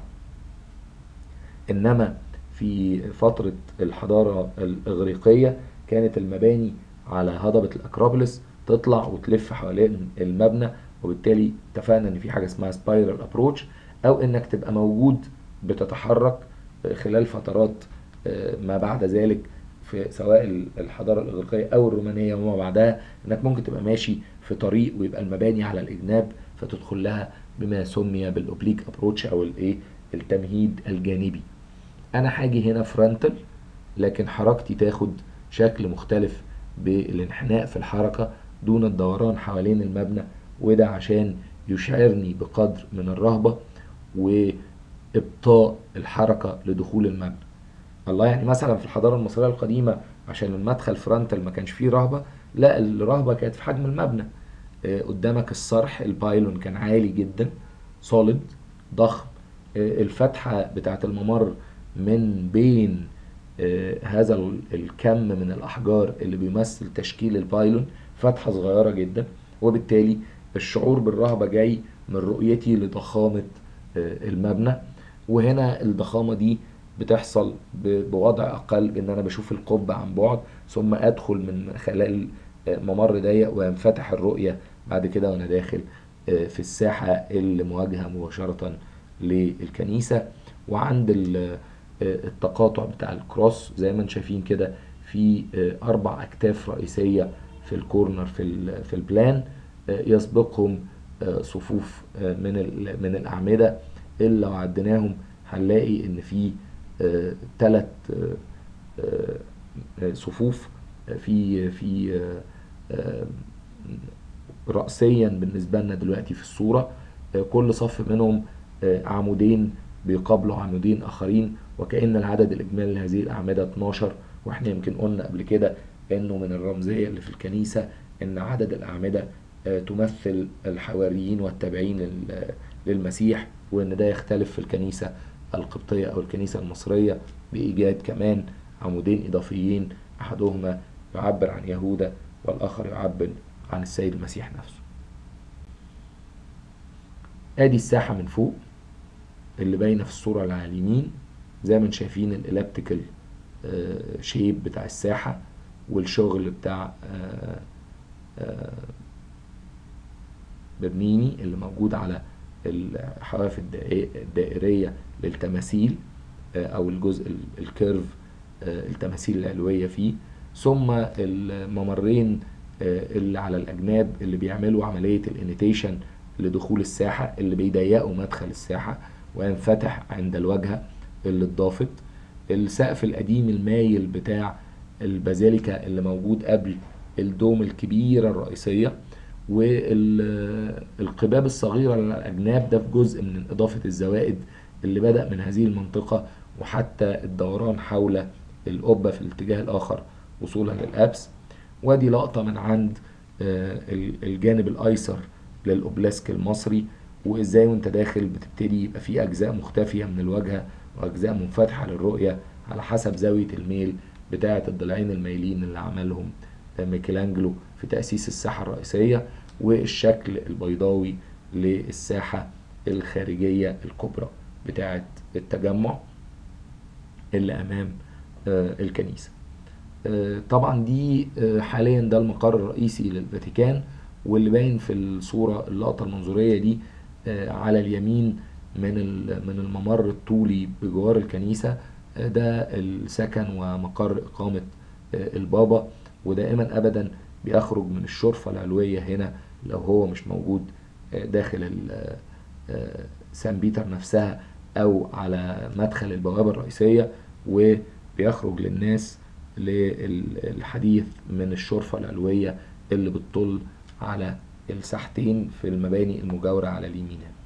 Speaker 1: انما في فترة الحضارة الإغريقية كانت المباني على هضبة الأكروبوليس تطلع وتلف حوالين المبنى وبالتالي اتفقنا ان في حاجه اسمها سبايرال ابروتش او انك تبقى موجود بتتحرك خلال فترات ما بعد ذلك في سواء الحضاره الاغريقيه او الرومانيه وما بعدها انك ممكن تبقى ماشي في طريق ويبقى المباني على الاجناب فتدخل لها بما سمي بالاوبليك ابروتش او الايه التمهيد الجانبي انا هاجي هنا فرونتال لكن حركتي تاخد شكل مختلف بالانحناء في الحركه دون الدوران حوالين المبنى وده عشان يشعرني بقدر من الرهبه وابطاء الحركه لدخول المبنى الله يعني مثلا في الحضاره المصريه القديمه عشان المدخل فرونتال ما كانش فيه رهبه لا الرهبه كانت في حجم المبنى قدامك الصرح البايلون كان عالي جدا سوليد ضخم الفتحة بتاعت الممر من بين هذا الكم من الأحجار اللي بيمثل تشكيل البايلون فتحة صغيرة جدا وبالتالي الشعور بالرهبة جاي من رؤيتي لضخامة المبنى وهنا الضخامة دي بتحصل بوضع أقل بإن أنا بشوف القبة عن بعد ثم أدخل من خلال ممر ضيق وينفتح الرؤية بعد كده وأنا داخل في الساحة اللي مواجهة مباشرة للكنيسة وعند التقاطع بتاع الكروس زي ما انتم شايفين كده في أربع أكتاف رئيسية في الكورنر في في البلان يسبقهم صفوف من من الأعمدة اللي لو عديناهم هنلاقي إن في ثلاث صفوف في في رأسيا بالنسبة لنا دلوقتي في الصورة كل صف منهم عمودين بيقابلوا عمودين آخرين وكأن العدد الإجمالي لهذه الأعمدة 12 وإحنا يمكن قلنا قبل كده إنه من الرمزية اللي في الكنيسة إن عدد الأعمدة تمثل الحواريين والتابعين للمسيح وإن ده يختلف في الكنيسة القبطية أو الكنيسة المصرية بإيجاد كمان عمودين إضافيين أحدهما يعبر عن يهوذا والآخر يعبر عن السيد المسيح نفسه ادي الساحة من فوق اللي باينة في الصورة اللي على اليمين زي ما انتم شايفين الالابتيكال شيب بتاع الساحة والشغل بتاع برنيني اللي موجود على الحواف الدائرية للتماثيل او الجزء الكيرف التماثيل العلوية فيه ثم الممرين اللي على الاجناب اللي بيعملوا عملية الانيتيشن لدخول الساحة اللي بيضيقوا مدخل الساحة وينفتح عند الواجهة اللي اتضافت السقف القديم المايل بتاع البازيليكا اللي موجود قبل الدوم الكبيرة الرئيسية والقباب الصغيرة على الأجناب ده في جزء من إضافة الزوائد اللي بدأ من هذه المنطقة وحتى الدوران حول القبة في الاتجاه الآخر وصولا للأبس ودي لقطة من عند الجانب الأيسر للأوبلاسك المصري وإزاي وأنت داخل بتبتدي يبقى في أجزاء مختفية من الواجهة وأجزاء منفتحة للرؤية على حسب زاوية الميل بتاعة الضلعين المايلين اللي عملهم ميكелانجلو في تأسيس الساحة الرئيسية والشكل البيضاوي للساحة الخارجية الكبرى بتاعة التجمع اللي أمام الكنيسة طبعا دي حاليا ده المقر الرئيسي للفاتيكان واللي باين في الصورة اللقطة المنظورية دي على اليمين من من الممر الطولي بجوار الكنيسة ده السكن ومقر إقامة البابا ودائما أبدا بيخرج من الشرفة العلوية هنا لو هو مش موجود داخل سان بيتر نفسها أو على مدخل البوابة الرئيسية وبيخرج للناس للحديث من الشرفة العلوية اللي بتطل على الساحتين في المباني المجاورة على اليمين